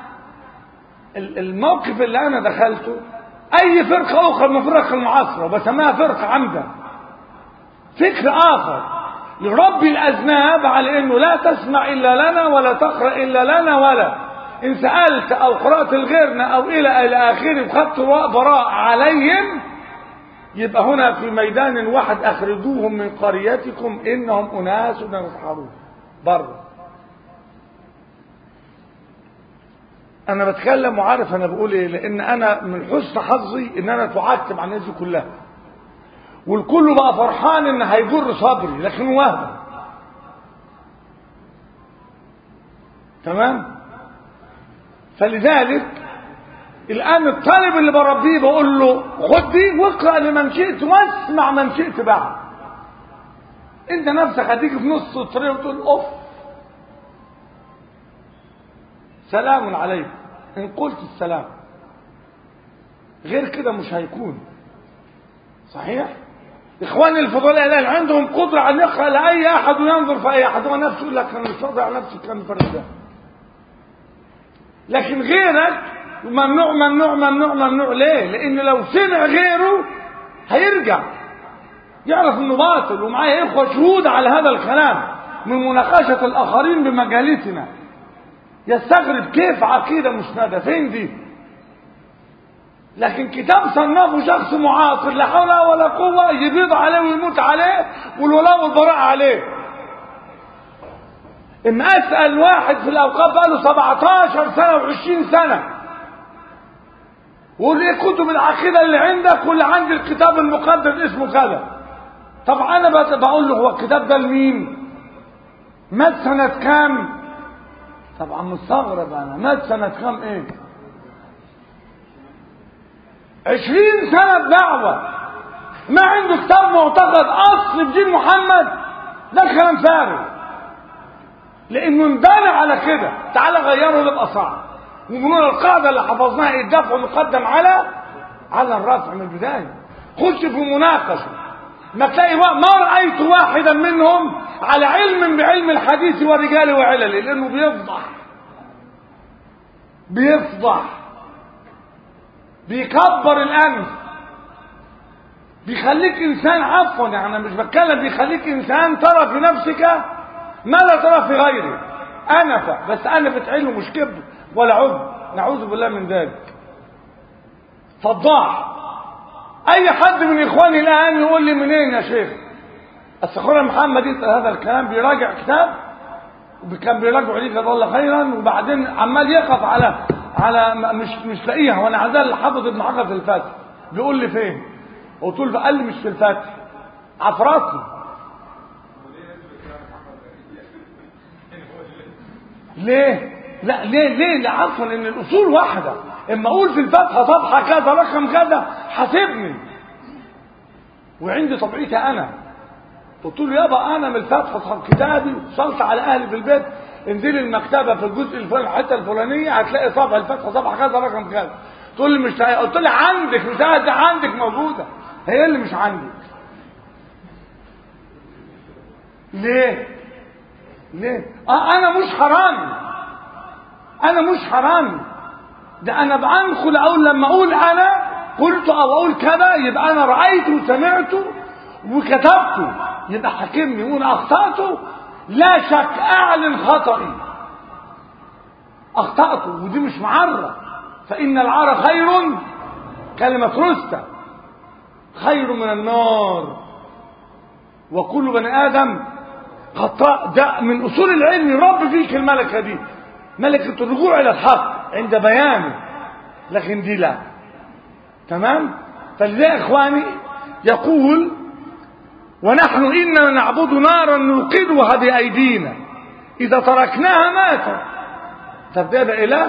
الموقف اللي أنا دخلته أي فرقة أخرى من فرق المعاصرة وبسميها فرقة عمدا فكر آخر يربي الأذناب على أنه لا تسمع إلا لنا ولا تقرأ إلا لنا ولا إن سألت أو قرأت الغيرنا أو إلى إلى آخره وخدت براء عليهم يبقى هنا في ميدان واحد أخرجوهم من قريتكم إنهم أناس يسحرون بره أنا بتكلم وعارف أنا بقول إيه لأن أنا من حسن حظي إن أنا تعتب عن الناس دي كلها والكل بقى فرحان إن هيجر صدري لكن وهم تمام فلذلك الآن الطالب اللي بربيه بقول له خد دي واقرأ لمن شئت واسمع من شئت بعد انت نفسك هتيجي في نص الطريق وتقول اوف سلام عليكم ان قلت السلام غير كده مش هيكون صحيح اخواني الفضلاء الان عندهم قدره على يقرا لاي احد وينظر في اي احد هو نفسه يقول لك انا مش راضي على نفسي الكلام الفرد ده لكن غيرك ممنوع ممنوع ممنوع ممنوع ليه لان لو سمع غيره هيرجع يعرف انه باطل ومعاه اخوه شهود على هذا الكلام من مناقشه الاخرين بمجالسنا يستغرب كيف عقيده مسنده فين دي لكن كتاب صنفه شخص معاصر لا حول ولا قوه يبيض عليه ويموت عليه والولاء والبراء عليه اما اسال واحد في الاوقاف بقاله 17 سنه و20 سنه وقول ايه كتب العقيده اللي عندك واللي عندي الكتاب المقدس اسمه كذا طب انا بقول له هو الكتاب ده لمين مات سنه كام طبعا مستغرب انا مات سنه كام ايه عشرين سنه دعوه ما عنده كتاب معتقد اصل في دين محمد ده كلام فارغ لانه انبنى على كده تعالى غيره يبقى صعب وبنقول القاعده اللي حفظناها الدفع مقدم على على الرفع من البدايه خش في مناقشه ما تلاقي ما رايت واحدا منهم على علم بعلم الحديث ورجاله وعلله لانه بيفضح بيفضح بيكبر الانف بيخليك انسان عفوا يعني انا مش بتكلم بيخليك انسان ترى في نفسك ما لا ترى في غيره انف بس انف علمه مش كبر ولا عجب نعوذ بالله من ذلك فضاح اي حد من اخواني الان يقول لي منين يا شيخ اخونا محمد يسال هذا الكلام بيراجع كتاب وكان بيراجع عليه جزاه الله خيرا وبعدين عمال يقف على على مش مش لاقيها وانا عزال حافظ ابن حجر في الفتح بيقول لي فين قلت له قال لي مش في الفتح عفراتي ليه لا ليه ليه لا عفوا ان الاصول واحده اما اقول في الفتحه صفحه كذا رقم كذا حاسبني وعندي طبيعتي انا قلت له يابا انا من الفتحه كتابي وصلت على اهلي في البيت انزلي المكتبه في الجزء الفلاني الحته الفلانيه هتلاقي صفحه الفتحه صفحه كذا رقم كذا تقول لي مش لاقي قلت لي عندك مش دي عندك موجوده هي اللي مش عندك ليه ليه اه انا مش حرامي انا مش حرامي ده انا بانخل اقول لما اقول انا قلت او اقول كذا يبقى انا رايته وسمعته وكتبته يبقى حاكمني وانا اخطاته لا شك اعلن خطئي اخطاته ودي مش معره فان العار خير كلمه رستة خير من النار وكل بني ادم خطاء ده من اصول العلم يربي فيك الملكه دي ملكه الرجوع الى الحق عند بيانه لكن دي لا تمام فلذا اخواني يقول ونحن اننا نعبد نارا نوقدها بايدينا اذا تركناها ماتت طب ده ده اله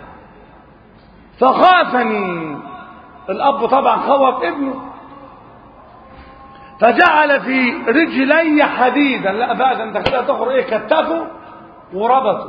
فخافني الاب طبعا خوف ابنه فجعل في رجلي حديدا لا بقى ده انت كده تخرج ايه كتفه وربطه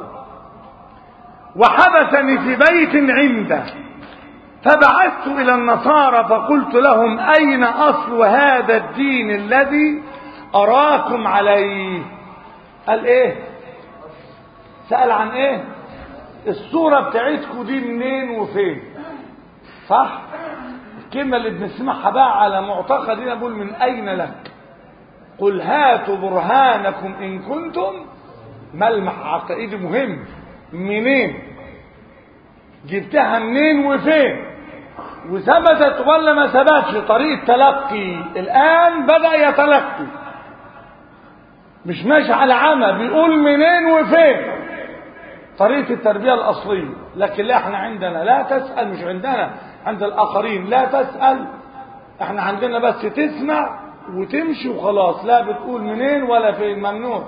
وحبسني في بيت عنده فبعثت الى النصارى فقلت لهم اين اصل هذا الدين الذي اراكم عليه قال ايه سأل عن ايه الصورة بتاعتكم دي منين وفين صح الكلمة اللي بنسمعها بقى على معتقدين أقول من أين لك قل هاتوا برهانكم إن كنتم ملمح عقائدي مهم منين جبتها منين وفين وثبتت ولا ما ثبتش طريقة تلقي الآن بدأ يتلقي مش ماشي على عمى بيقول منين وفين طريقة التربية الأصلية لكن لا احنا عندنا لا تسأل مش عندنا عند الآخرين لا تسأل احنا عندنا بس تسمع وتمشي وخلاص لا بتقول منين ولا فين ممنوع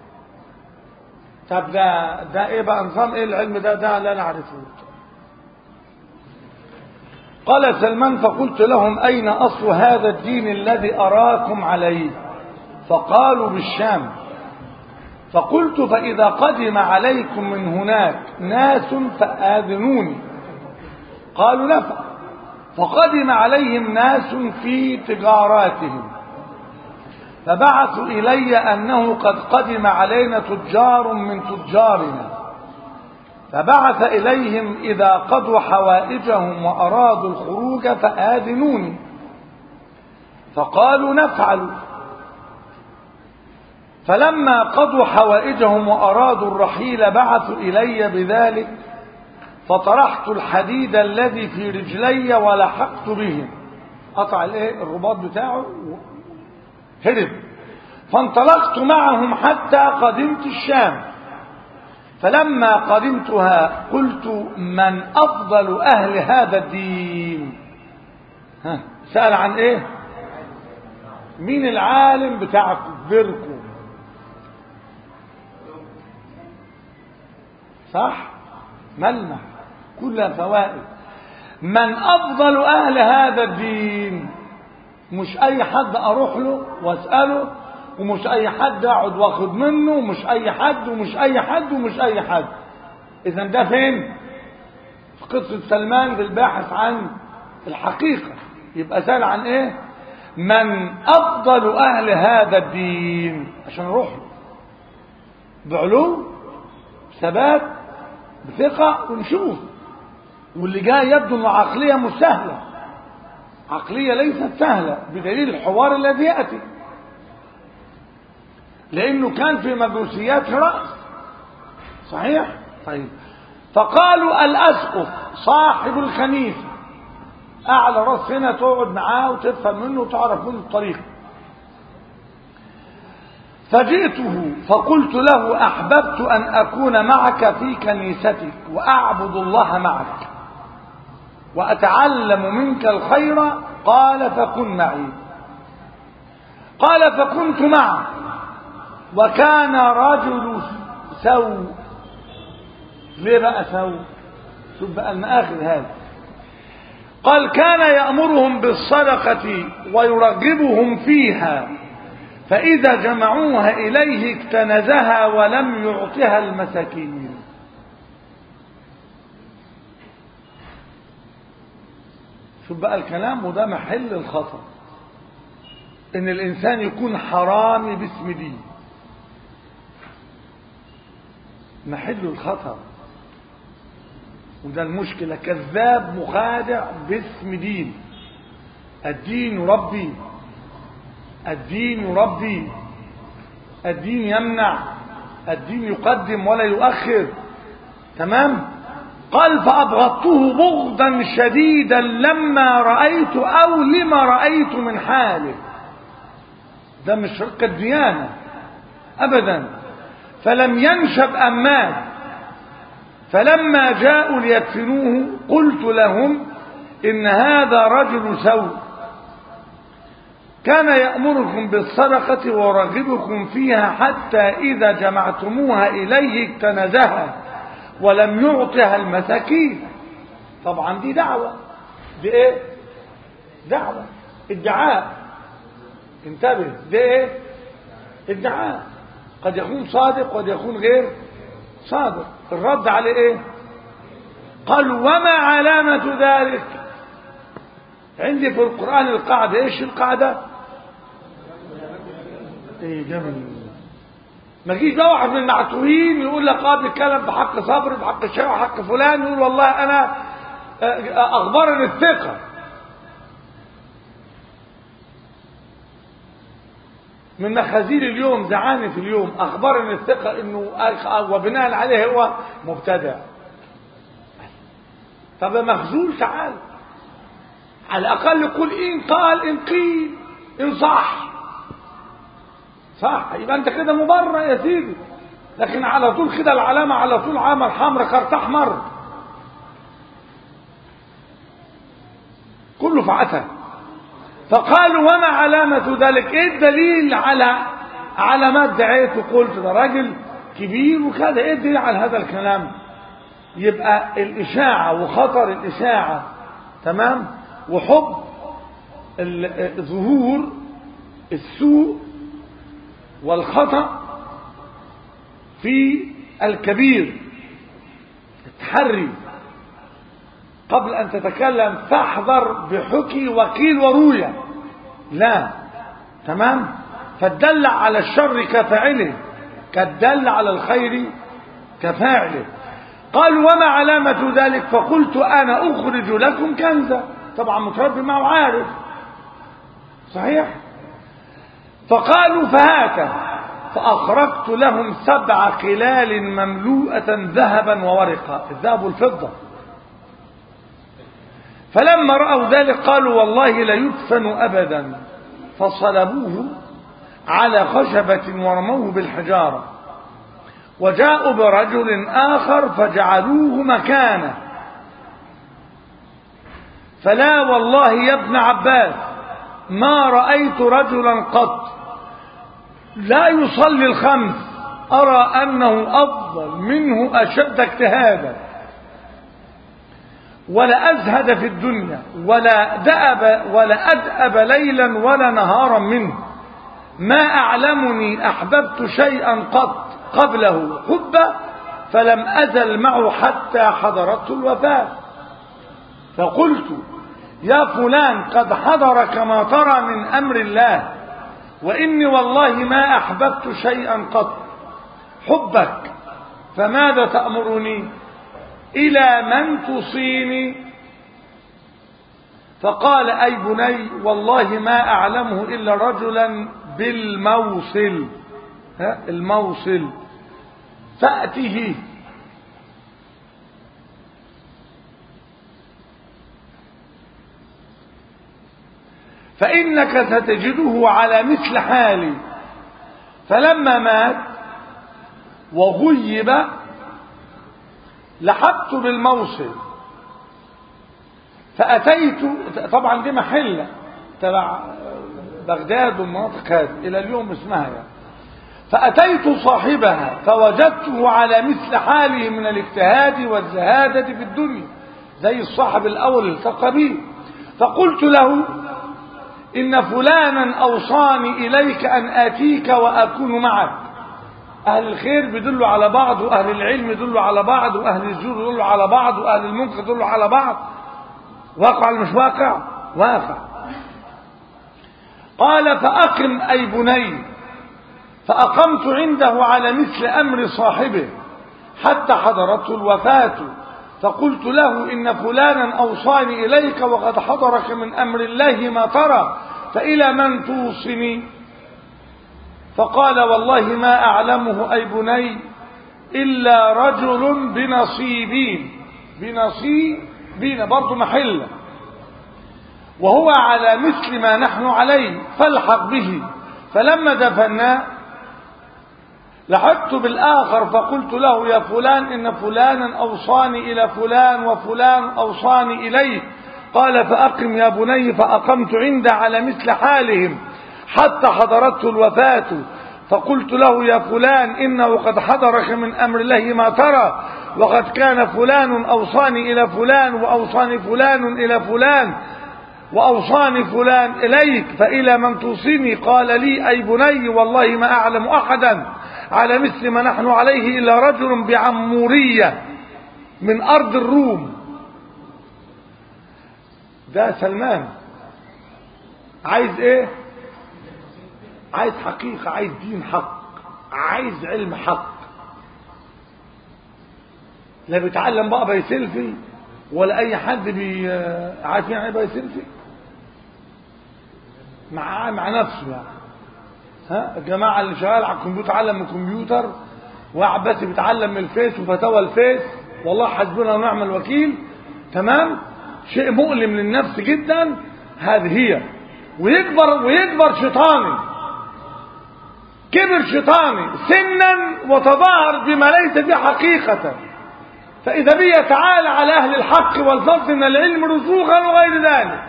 طب ده ده ايه بقى نظام ايه العلم ده ده لا نعرفه قال سلمان فقلت لهم اين اصل هذا الدين الذي اراكم عليه فقالوا بالشام فقلت فاذا قدم عليكم من هناك ناس فاذنوني قالوا نفع فقدم عليهم ناس في تجاراتهم فبعثوا إلي أنه قد قدم علينا تجار من تجارنا فبعث إليهم إذا قضوا حوائجهم وأرادوا الخروج فآذنوني فقالوا نفعل فلما قضوا حوائجهم وأرادوا الرحيل بعثوا إلي بذلك فطرحت الحديد الذي في رجلي ولحقت بهم قطع الايه الرباط بتاعه هرب فانطلقت معهم حتى قدمت الشام فلما قدمتها قلت من أفضل أهل هذا الدين ها سأل عن إيه مين العالم بتاع بيركم صح ملمح كلها فوائد من أفضل أهل هذا الدين مش أي حد أروح له وأسأله ومش أي حد أقعد وأخد منه ومش أي حد ومش أي حد ومش أي حد إذا ده فين؟ في قصة سلمان بالباحث عن الحقيقة يبقى سأل عن إيه؟ من أفضل أهل هذا الدين عشان نروح له بعلو ثبات بثقة ونشوف واللي جاي يبدو انه عقلية مش سهلة عقلية ليست سهلة بدليل الحوار الذي يأتي لأنه كان في مجوسيات رأس صحيح؟ طيب فقالوا الأسقف صاحب الخنيفة أعلى راس هنا تقعد معاه وتفهم منه وتعرف منه الطريق فجئته فقلت له أحببت أن أكون معك في كنيستك وأعبد الله معك وأتعلم منك الخير قال فكن معي قال فكنت معه وكان رجل سوء ليه بقى سوء شوف بقى المآخذ هذا قال كان يأمرهم بالصدقة ويرغبهم فيها فإذا جمعوها إليه اكتنزها ولم يعطها المساكين شوف بقى الكلام وده محل الخطأ إن الإنسان يكون حرامي باسم دين محل الخطأ وده المشكلة كذاب مخادع باسم دين الدين يربي الدين يربي الدين يمنع الدين يقدم ولا يؤخر تمام قال فأبغضته بغضا شديدا لما رأيت أو لما رأيت من حاله ده مش رق الديانة أبدا فلم ينشب أمات فلما جاءوا ليدفنوه قلت لهم إن هذا رجل سوء كان يأمركم بالصدقة ويرغبكم فيها حتى إذا جمعتموها إليه اكتنزها ولم يعطها المساكين طبعا دي دعوة دي ايه دعوة ادعاء انتبه دي ايه ادعاء قد يكون صادق وقد يكون غير صادق الرد على ايه قال وما علامة ذلك عندي في القرآن القاعدة ايش القاعدة ايه جميل ما جيش بقى واحد من المعتوهين يقول لك اه بيتكلم بحق صبر بحق الشيء وحق فلان يقول والله انا اخبرني الثقه من مخازين اليوم زعانة اليوم اخبرني الثقه انه وبناء عليه هو مبتدع طب مخزول تعال على الاقل قل ان قال ان قيل ان صح صح يبقى انت كده مبرر يا سيدي لكن على طول كده العلامة على طول عمل حمر كارت احمر كله فعتها فقالوا وما علامة ذلك ايه الدليل على على ما ادعيت وقلت ده راجل كبير وكذا ايه الدليل على هذا الكلام يبقى الاشاعة وخطر الاشاعة تمام وحب ظهور السوء والخطأ في الكبير التحري قبل أن تتكلم فاحذر بحكي وقيل وروية لا تمام فالدل على الشر كفاعله كالدل على الخير كفاعله قال وما علامة ذلك فقلت أنا أخرج لكم كنزا طبعا متربي معه عارف صحيح فقالوا فهاته فأخرجت لهم سبع قلال مملوءة ذهبا وورقا الذهب والفضة فلما رأوا ذلك قالوا والله لا يدفن أبدا فصلبوه على خشبة ورموه بالحجارة وجاءوا برجل آخر فجعلوه مكانه فلا والله يا ابن عباس ما رأيت رجلا قط لا يصلي الخمس أرى أنه أفضل منه أشد اجتهادا ولا أزهد في الدنيا ولا دأب ولا أدأب ليلا ولا نهارا منه ما أعلمني أحببت شيئا قط قبله حبه فلم أزل معه حتى حضرته الوفاة فقلت يا فلان قد حضرك ما ترى من أمر الله وإني والله ما أحببت شيئا قط حبك فماذا تأمرني إلى من تصيني فقال أي بني والله ما أعلمه إلا رجلا بالموصل ها الموصل فأته فإنك ستجده على مثل حالي فلما مات وغيب لحقت بالموصل فأتيت طبعا دي محلة تبع بغداد والمناطق هذه إلى اليوم اسمها يعني فأتيت صاحبها فوجدته على مثل حاله من الاجتهاد والزهادة في الدنيا زي الصاحب الأول اللي التقى به فقلت له إن فلانا أوصاني إليك أن آتيك وأكون معك أهل الخير بيدلوا على بعض وأهل العلم يدلوا على بعض وأهل الزور يدلوا على بعض وأهل المنكر يدلوا على بعض واقع ولا مش واقع واقع قال فأقم أي بني فأقمت عنده على مثل أمر صاحبه حتى حضرته الوفاة فقلت له إن فلانا أوصاني إليك وقد حضرك من أمر الله ما ترى فإلى من توصني فقال والله ما أعلمه أي بني إلا رجل بنصيبين بنصيبين برضو محلة وهو على مثل ما نحن عليه فالحق به فلما دفناه لحقت بالآخر فقلت له يا فلان إن فلانا أوصاني إلى فلان وفلان أوصاني إليه قال فأقم يا بني فأقمت عنده على مثل حالهم حتى حضرته الوفاة فقلت له يا فلان إنه قد حضرك من أمر الله ما ترى وقد كان فلان أوصاني إلى فلان وأوصاني فلان إلى فلان وأوصاني فلان إليك فإلى من توصيني قال لي أي بني والله ما أعلم أحدا على مثل ما نحن عليه إلا رجل بعمورية من أرض الروم ده سلمان عايز ايه عايز حقيقة عايز دين حق عايز علم حق لا بيتعلم بقى بيسلفي ولا اي حد بي عارف يعني ايه بيسلفي مع مع نفسه يعني ها الجماعة اللي شغال على الكمبيوتر علم من الكمبيوتر واحد بس بيتعلم من الفيس وفتاوى الفيس والله حسبنا ونعم الوكيل تمام شيء مؤلم للنفس جدا هذه هي ويكبر ويكبر شيطاني كبر شيطاني سنا وتظاهر بما ليس به حقيقة فإذا بي تعالى على أهل الحق والفضل من العلم رسوخا وغير ذلك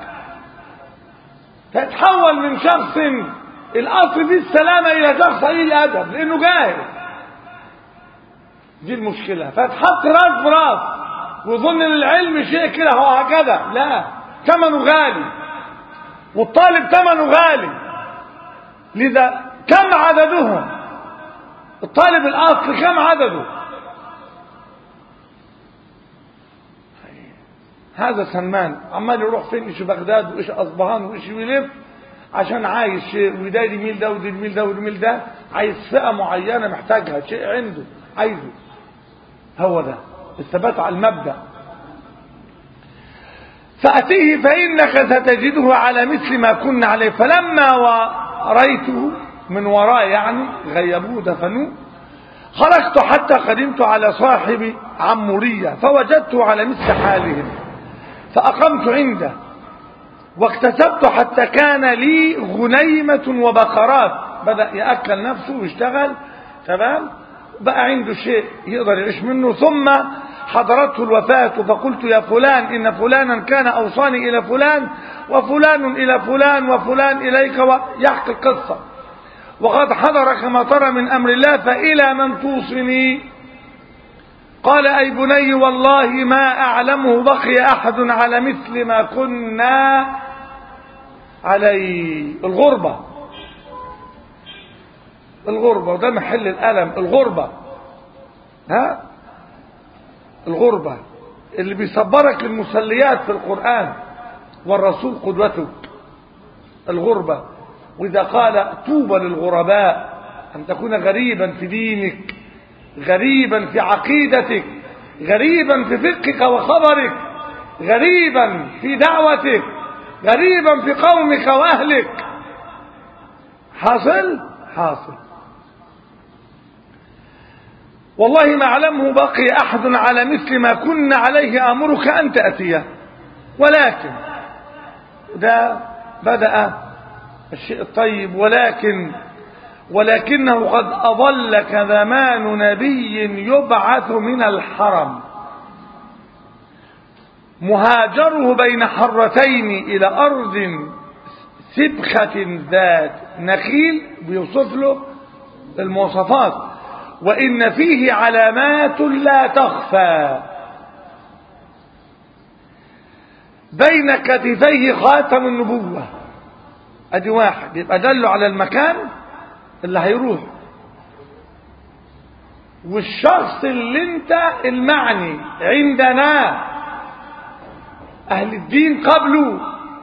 تتحول من شخص الأصل فيه السلامة إلى شخص قليل الأدب لأنه جاهل دي المشكلة فتحط راس براس ويظن ان العلم شيء كده هو هكذا لا ثمنه غالي والطالب ثمنه غالي لذا كم عددهم الطالب الاصل كم عدده هذا سلمان عمال يروح فين ايش بغداد وايش اصبهان وايش يلف عشان عايز شيء وده يميل ده وده يميل ده وده يميل ده عايز فئه معينه محتاجها شيء عنده عايزه هو ده الثبات على المبدأ فأتيه فإنك ستجده على مثل ما كنا عليه فلما وريته من وراء يعني غيبوه دفنوه خرجت حتى قدمت على صاحب عمورية فوجدته على مثل حالهم فأقمت عنده واكتسبت حتى كان لي غنيمة وبقرات بدأ يأكل نفسه ويشتغل تمام بقى عنده شيء يقدر يعيش منه ثم حضرته الوفاة فقلت يا فلان إن فلانا كان أوصاني إلى فلان وفلان إلى فلان وفلان إليك ويحكي القصة وقد حضر كما ترى من أمر الله فإلى من توصني قال أي بني والله ما أعلمه بقي أحد على مثل ما كنا عليه الغربة الغربة وده محل الألم الغربة ها الغربة اللي بيصبرك المسليات في القرآن والرسول قدوتك الغربة وإذا قال طوبى للغرباء أن تكون غريبا في دينك غريبا في عقيدتك غريبا في فقهك وخبرك غريبا في دعوتك غريبا في قومك وأهلك حاصل حاصل والله ما أعلمه بقي أحد على مثل ما كنا عليه أمرك أن تأتيه ولكن ده بدأ الشيء الطيب ولكن ولكنه قد أضلك زمان نبي يبعث من الحرم مهاجره بين حرتين إلى أرض سبخة ذات نخيل بيوصف له المواصفات وإن فيه علامات لا تخفى بين كتفيه خاتم النبوة ادي واحد يبقى دله على المكان اللي هيروح والشخص اللي انت المعني عندنا اهل الدين قبله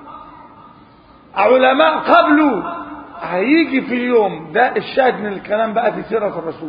علماء قبله هيجي في اليوم ده الشاهد من الكلام بقى في سيرة الرسول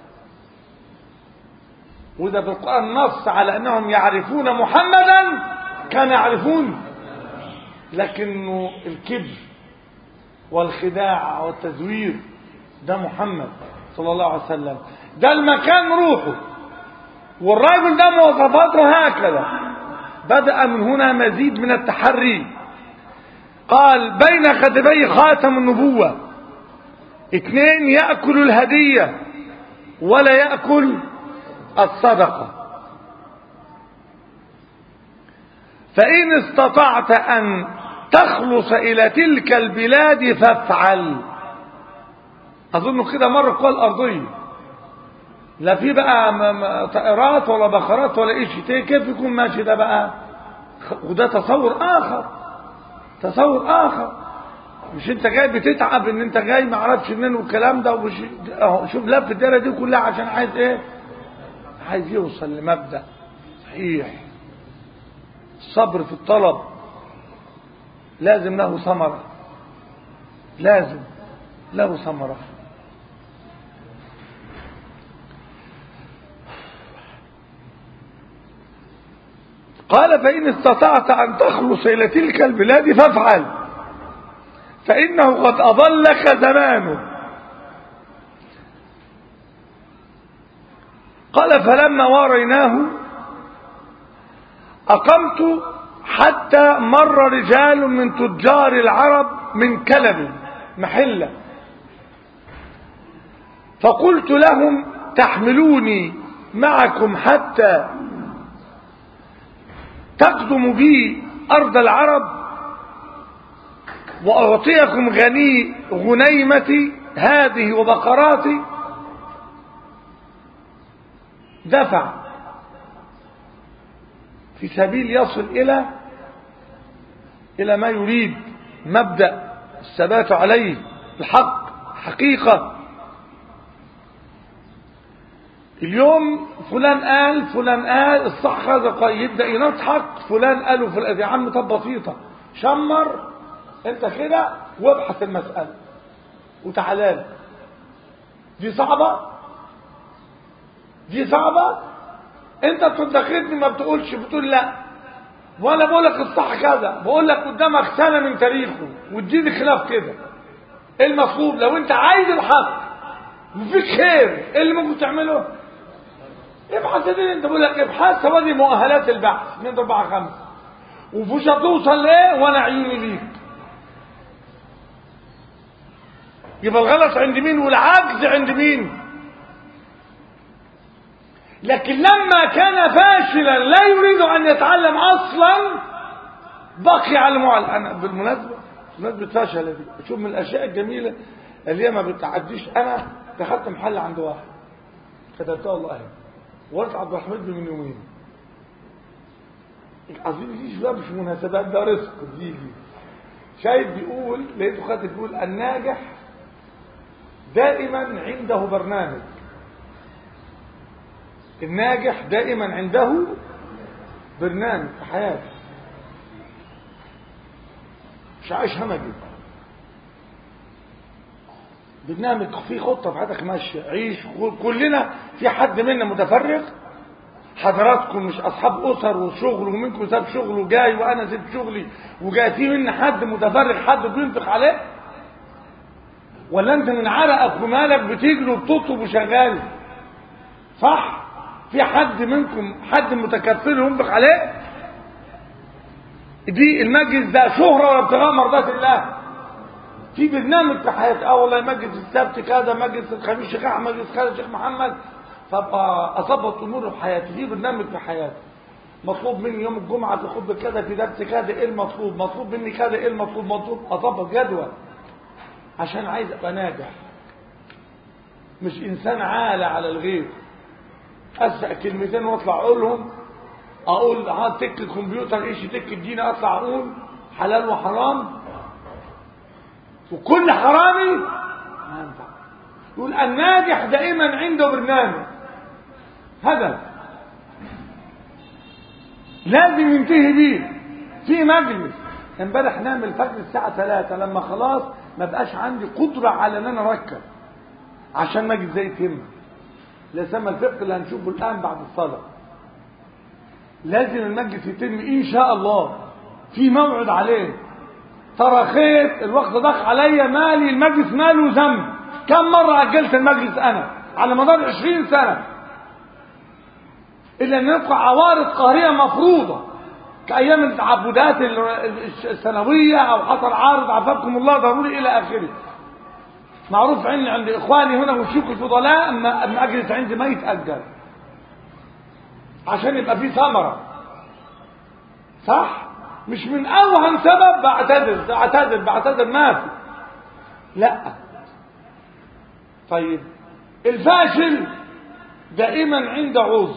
وده في القرآن نص على أنهم يعرفون محمدا كان يعرفون لكنه الكبر والخداع والتزوير ده محمد صلى الله عليه وسلم ده المكان روحه والراجل ده مواصفاته هكذا بدأ من هنا مزيد من التحري قال بين كتفي خاتم النبوة اثنين يأكل الهدية ولا يأكل الصدقة فإن استطعت أن تخلص إلى تلك البلاد فافعل أظن كده مرة القوى الأرضية لا في بقى طائرات ولا بخارات ولا إيش كيف يكون ماشي ده بقى وده تصور آخر تصور آخر مش انت جاي بتتعب ان انت جاي ما اعرفش منين والكلام ده ومش اهو شوف لف الدايره دي كلها عشان عايز ايه عايز يوصل لمبدا صحيح الصبر في الطلب لازم له ثمره لازم له ثمره قال فإن استطعت أن تخلص إلى تلك البلاد فافعل فإنه قد أضلك زمانه قال فلما واريناه أقمت حتى مر رجال من تجار العرب من كلب محلة فقلت لهم تحملوني معكم حتى تقدم بي أرض العرب وأعطيكم غني غنيمتي هذه وبقراتي دفع في سبيل يصل إلى إلى ما يريد مبدأ الثبات عليه الحق حقيقة اليوم فلان قال فلان قال الصح هذا قال يبدا ينضحك فلان قال وفلان يا عم طب بسيطه شمر انت كده وابحث المساله وتعالى لي دي صعبه دي صعبه انت بتنتقدني ما بتقولش بتقول لا وانا بقول لك الصح كذا بقول لك قدامك سنه من تاريخه وتجيني خلاف كده ايه المطلوب لو انت عايز الحق وفيك خير ايه اللي ممكن تعمله ابحث دي انت بقول لك ابحث هذه مؤهلات البحث من أربعة خمسة ومش هتوصل لايه وانا عيوني ليك يبقى الغلط عند مين والعجز عند مين لكن لما كان فاشلا لا يريد أن يتعلم أصلا بقي على المعلم أنا بالمناسبة بمناسبة فشل دي شوف من الأشياء الجميلة اللي هي ما بتعديش أنا دخلت محل عند واحد كتبتها والله ولد عبد الرحمن بن من يومين عايزين يجيش بقى مش مناسبات ده رزق بيجي شايف بيقول لقيته خاتم بيقول الناجح دائما عنده برنامج الناجح دائما عنده برنامج في حياته مش عايش همجي برنامج فيه خطه في حياتك ماشيه عيش كلنا في حد منا متفرغ حضراتكم مش اصحاب اسر وشغل ومنكم ساب شغله وجاي وانا سبت شغلي وجاي في منا حد متفرغ حد بينفق عليه ولا انت من عرقك ومالك بتجري وبتطلب وشغال صح في حد منكم حد متكفل ينفق عليه دي المجلس ده شهرة ولا ابتغاء مرضات الله في برنامج في حياتي اه والله مجلس السبت كذا مجلس الخميس شيخ احمد مجلس كذا شيخ محمد فابقى اظبط اموري في حياتي في برنامج في حياتي مطلوب مني يوم الجمعه في خطبه كذا في درس كذا ايه المطلوب مطلوب مني كذا ايه المطلوب مطلوب اظبط جدول عشان عايز ابقى ناجح مش انسان عالة على الغير اسع كلمتين واطلع اقولهم اقول ها تك الكمبيوتر ايش تك الدين اطلع اقول حلال وحرام وكل حرامي ما ينفع يقول الناجح دائما عنده برنامج هدف لازم ينتهي بيه في مجلس امبارح نعمل فجر الساعة 3 لما خلاص ما بقاش عندي قدرة على ان انا اركب عشان مجلس زي يتم لا سما الفقه اللي هنشوفه الان بعد الصلاة لازم المجلس يتم ان شاء الله في موعد عليه تراخيت الوقت ضاق عليا مالي المجلس ماله ذنب كم مرة أجلت المجلس أنا على مدار عشرين سنة إلا أن نبقى عوارض قهرية مفروضة كأيام التعبدات السنوية أو حصل عارض عفاكم الله ضروري إلى آخره معروف عندي عند إخواني هنا والشيوخ الفضلاء أما أما أجلس عندي ما يتأجل عشان يبقى فيه ثمرة صح؟ مش من اوهن سبب بعتذر بعتذر بعتذر ما في لا طيب الفاشل دائما عنده عذر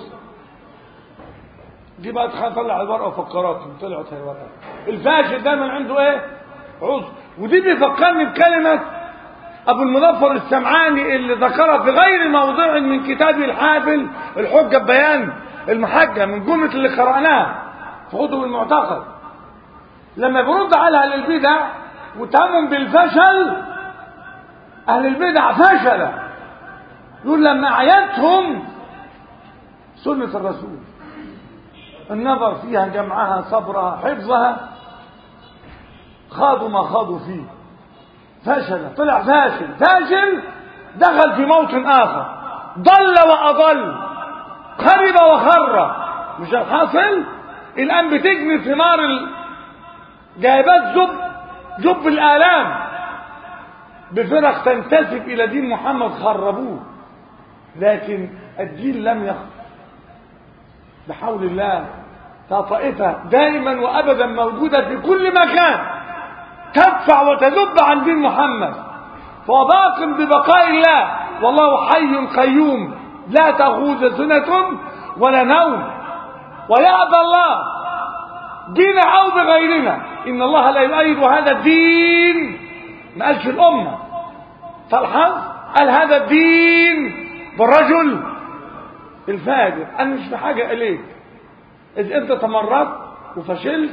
دي بقى تطلع الورقه وفكراتهم طلعت هي الورقه الفاشل دايما عنده ايه عذر ودي بيفكرني بكلمه ابو المظفر السمعاني اللي ذكرها في غير موضع من كتابه الحافل الحجه بيان المحجه من جمله اللي قراناها في كتب المعتقد لما بيرد على اهل البدع وتهمهم بالفشل اهل البدع فشل يقول لما عيتهم سنة الرسول النظر فيها جمعها صبرها حفظها خاضوا ما خاضوا فيه فشل طلع فاشل فاشل دخل في موطن اخر ضل واضل خرب وخر مش الحاصل الان بتجني ثمار ال... جايبات جب جب الآلام بفرق تنتسب إلى دين محمد خربوه لكن الدين لم يخرب بحول الله طائفة دائما وأبدا موجودة في كل مكان تدفع وتذب عن دين محمد فهو باق ببقاء الله والله حي قيوم لا تغوز سنة ولا نوم ويأبى الله دين أو بغيرنا إن الله لا يؤيد هذا الدين ما قالش الأمة فالحظ قال هذا الدين بالرجل الفاجر أنا مش في حاجة إليك إذا أنت تمردت وفشلت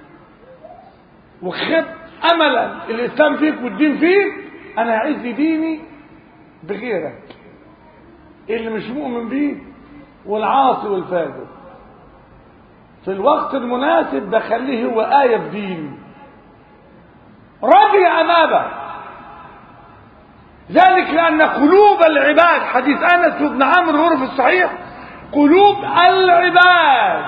وخبت أملا الإسلام فيك والدين فيك أنا هعز ديني بغيرك اللي مش مؤمن بيه والعاصي والفاجر في الوقت المناسب بخليه هو آية في ديني رضي أمامه ذلك لأن قلوب العباد حديث أنس بن عمرو غرف الصحيح قلوب العباد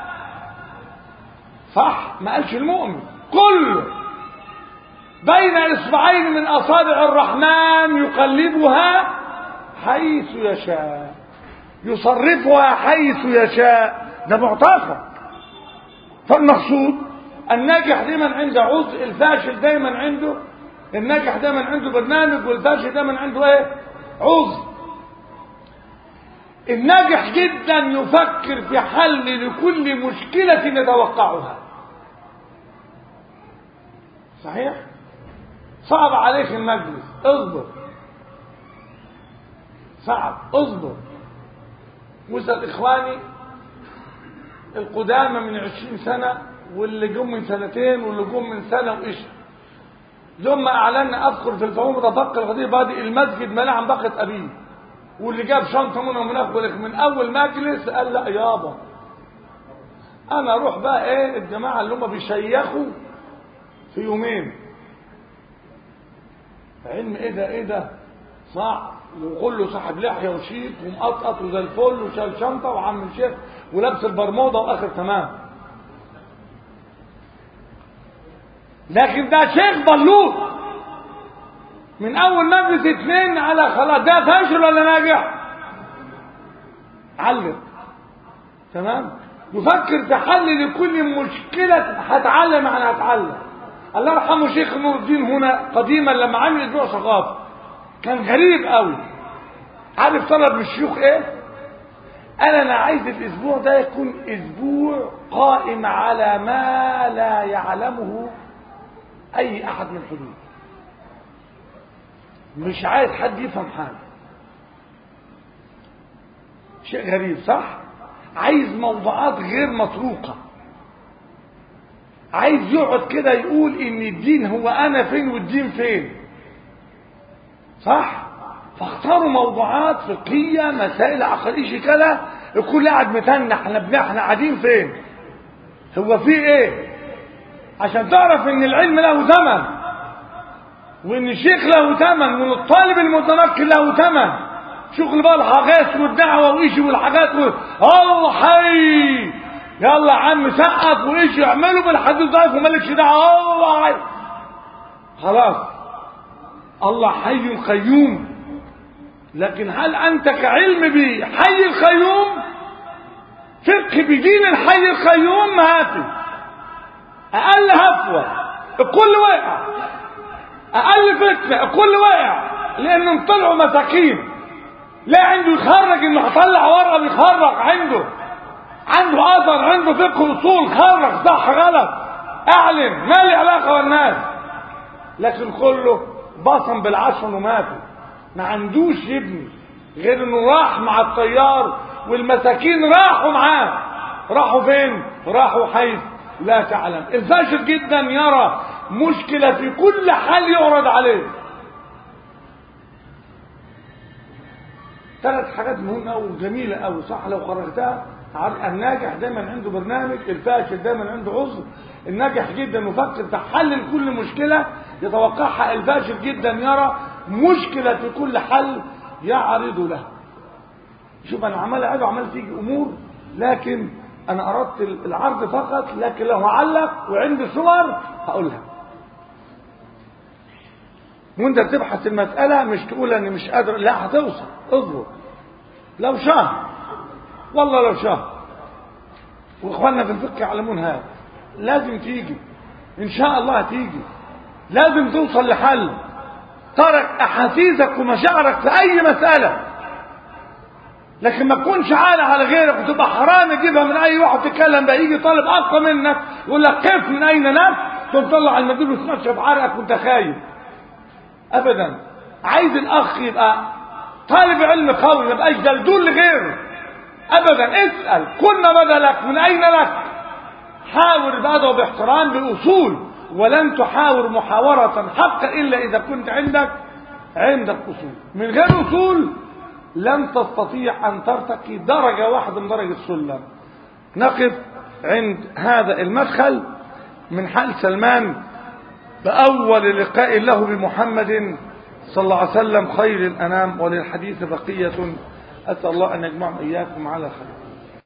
صح ما قالش المؤمن كله بين إصبعين من أصابع الرحمن يقلبها حيث يشاء يصرفها حيث يشاء ده معتقد فالمقصود الناجح دايما عنده عذر الفاشل دايما عنده الناجح دايما عنده برنامج والفاشل دايما عنده ايه عذر الناجح جدا يفكر في حل لكل مشكلة يتوقعها صحيح صعب عليك المجلس اصبر صعب اصبر واسأل اخواني القدامى من عشرين سنة واللي جم من سنتين واللي جم من سنة وإيش يوم ما أعلنا أذكر في الفهوم رفق الغدير بادئ المسجد ملأ عن باقة أبيه واللي جاب شنطة منه منافق من أول مجلس قال لا يابا أنا أروح بقى إيه الجماعة اللي هم بيشيخوا في يومين علم إيه ده إيه ده صعب وكله صاحب لحية وشيك ومقطقط وزي الفل وشال شنطة وعم الشيخ ولابس البرموده واخر تمام لكن ده شيخ بلوط من اول مجلس اتنين على خلاص ده فاشل ولا ناجح علق تمام يفكر في حل لكل مشكلة هتعلم عن هتعلم الله يرحمه شيخ نور الدين هنا قديما لما عمل اسبوع ثقافة كان غريب قوي عارف طلب من الشيوخ ايه انا انا عايز الاسبوع ده يكون اسبوع قائم على ما لا يعلمه اي احد من الحدود مش عايز حد يفهم حاجه شيء غريب صح عايز موضوعات غير مطروقه عايز يقعد كده يقول ان الدين هو انا فين والدين فين صح فاختاروا موضوعات فقهية مسائل عقلية كده الكل قاعد متنح احنا احنا قاعدين فين هو في ايه عشان تعرف ان العلم له ثمن وان الشيخ له ثمن وان الطالب المتمكن له ثمن شغل بقى الحاجات والدعوة وإيشي والحاجات و... الله حي يلا يا عم سقف وإيشي اعملوا بالحديث ضعيف ومالكش دعوة الله حي خلاص الله حي قيوم لكن هل أنت كعلم بحي القيوم فقه بدين الحي القيوم ما في أقل هفوة الكل واقع أقل فتنة الكل واقع لأنهم طلعوا مساكين لا عنده يخرج انه هطلع ورقه بيخرج عنده عنده اثر عنده فقه اصول خرج صح غلط اعلن ما لي علاقه والناس لكن كله بصم بالعشر وماتوا ما عندوش يبني غير انه راح مع الطيار والمساكين راحوا معاه راحوا فين راحوا حيث لا تعلم الفاشل جدا يرى مشكلة في كل حال يعرض عليه ثلاث حاجات مهمة أوي وجميلة أوي صح لو خرجتها الناجح دايما عنده برنامج الفاشل دايما عنده عذر الناجح جدا يفكر في حل كل مشكلة يتوقعها الفاشل جدا يرى مشكلة في كل حل يعرض له شوف أنا عمال أعد وعمال تيجي أمور لكن أنا أردت العرض فقط لكن لو هعلق وعندي صور هقولها وانت بتبحث المسألة مش تقول اني مش قادر لا هتوصل اصبر لو شهر والله لو شهر واخواننا في الفقه يعلمون هذا لازم تيجي ان شاء الله هتيجي لازم توصل لحل ترك احاسيسك ومشاعرك في اي مسألة لكن ما تكونش عالة على غيرك وتبقى حرام تجيبها من اي واحد تتكلم بقى يجي طالب اقوى منك يقول لك كيف من اين لك تقوم تطلع المنديل وتنشف عرقك وانت خايف ابدا عايز الاخ يبقى طالب علم قوي ما يبقاش دلدول لغيره ابدا اسال كل ما بدا لك من اين لك حاور بادب باحترام باصول ولن تحاور محاورة حقا الا اذا كنت عندك عندك اصول من غير اصول لن تستطيع ان ترتقي درجة واحدة من درجة السلم نقف عند هذا المدخل من حال سلمان بأول لقاء له بمحمد صلى الله عليه وسلم خير الأنام وللحديث بقية أسأل الله أن يجمعنا إياكم على خير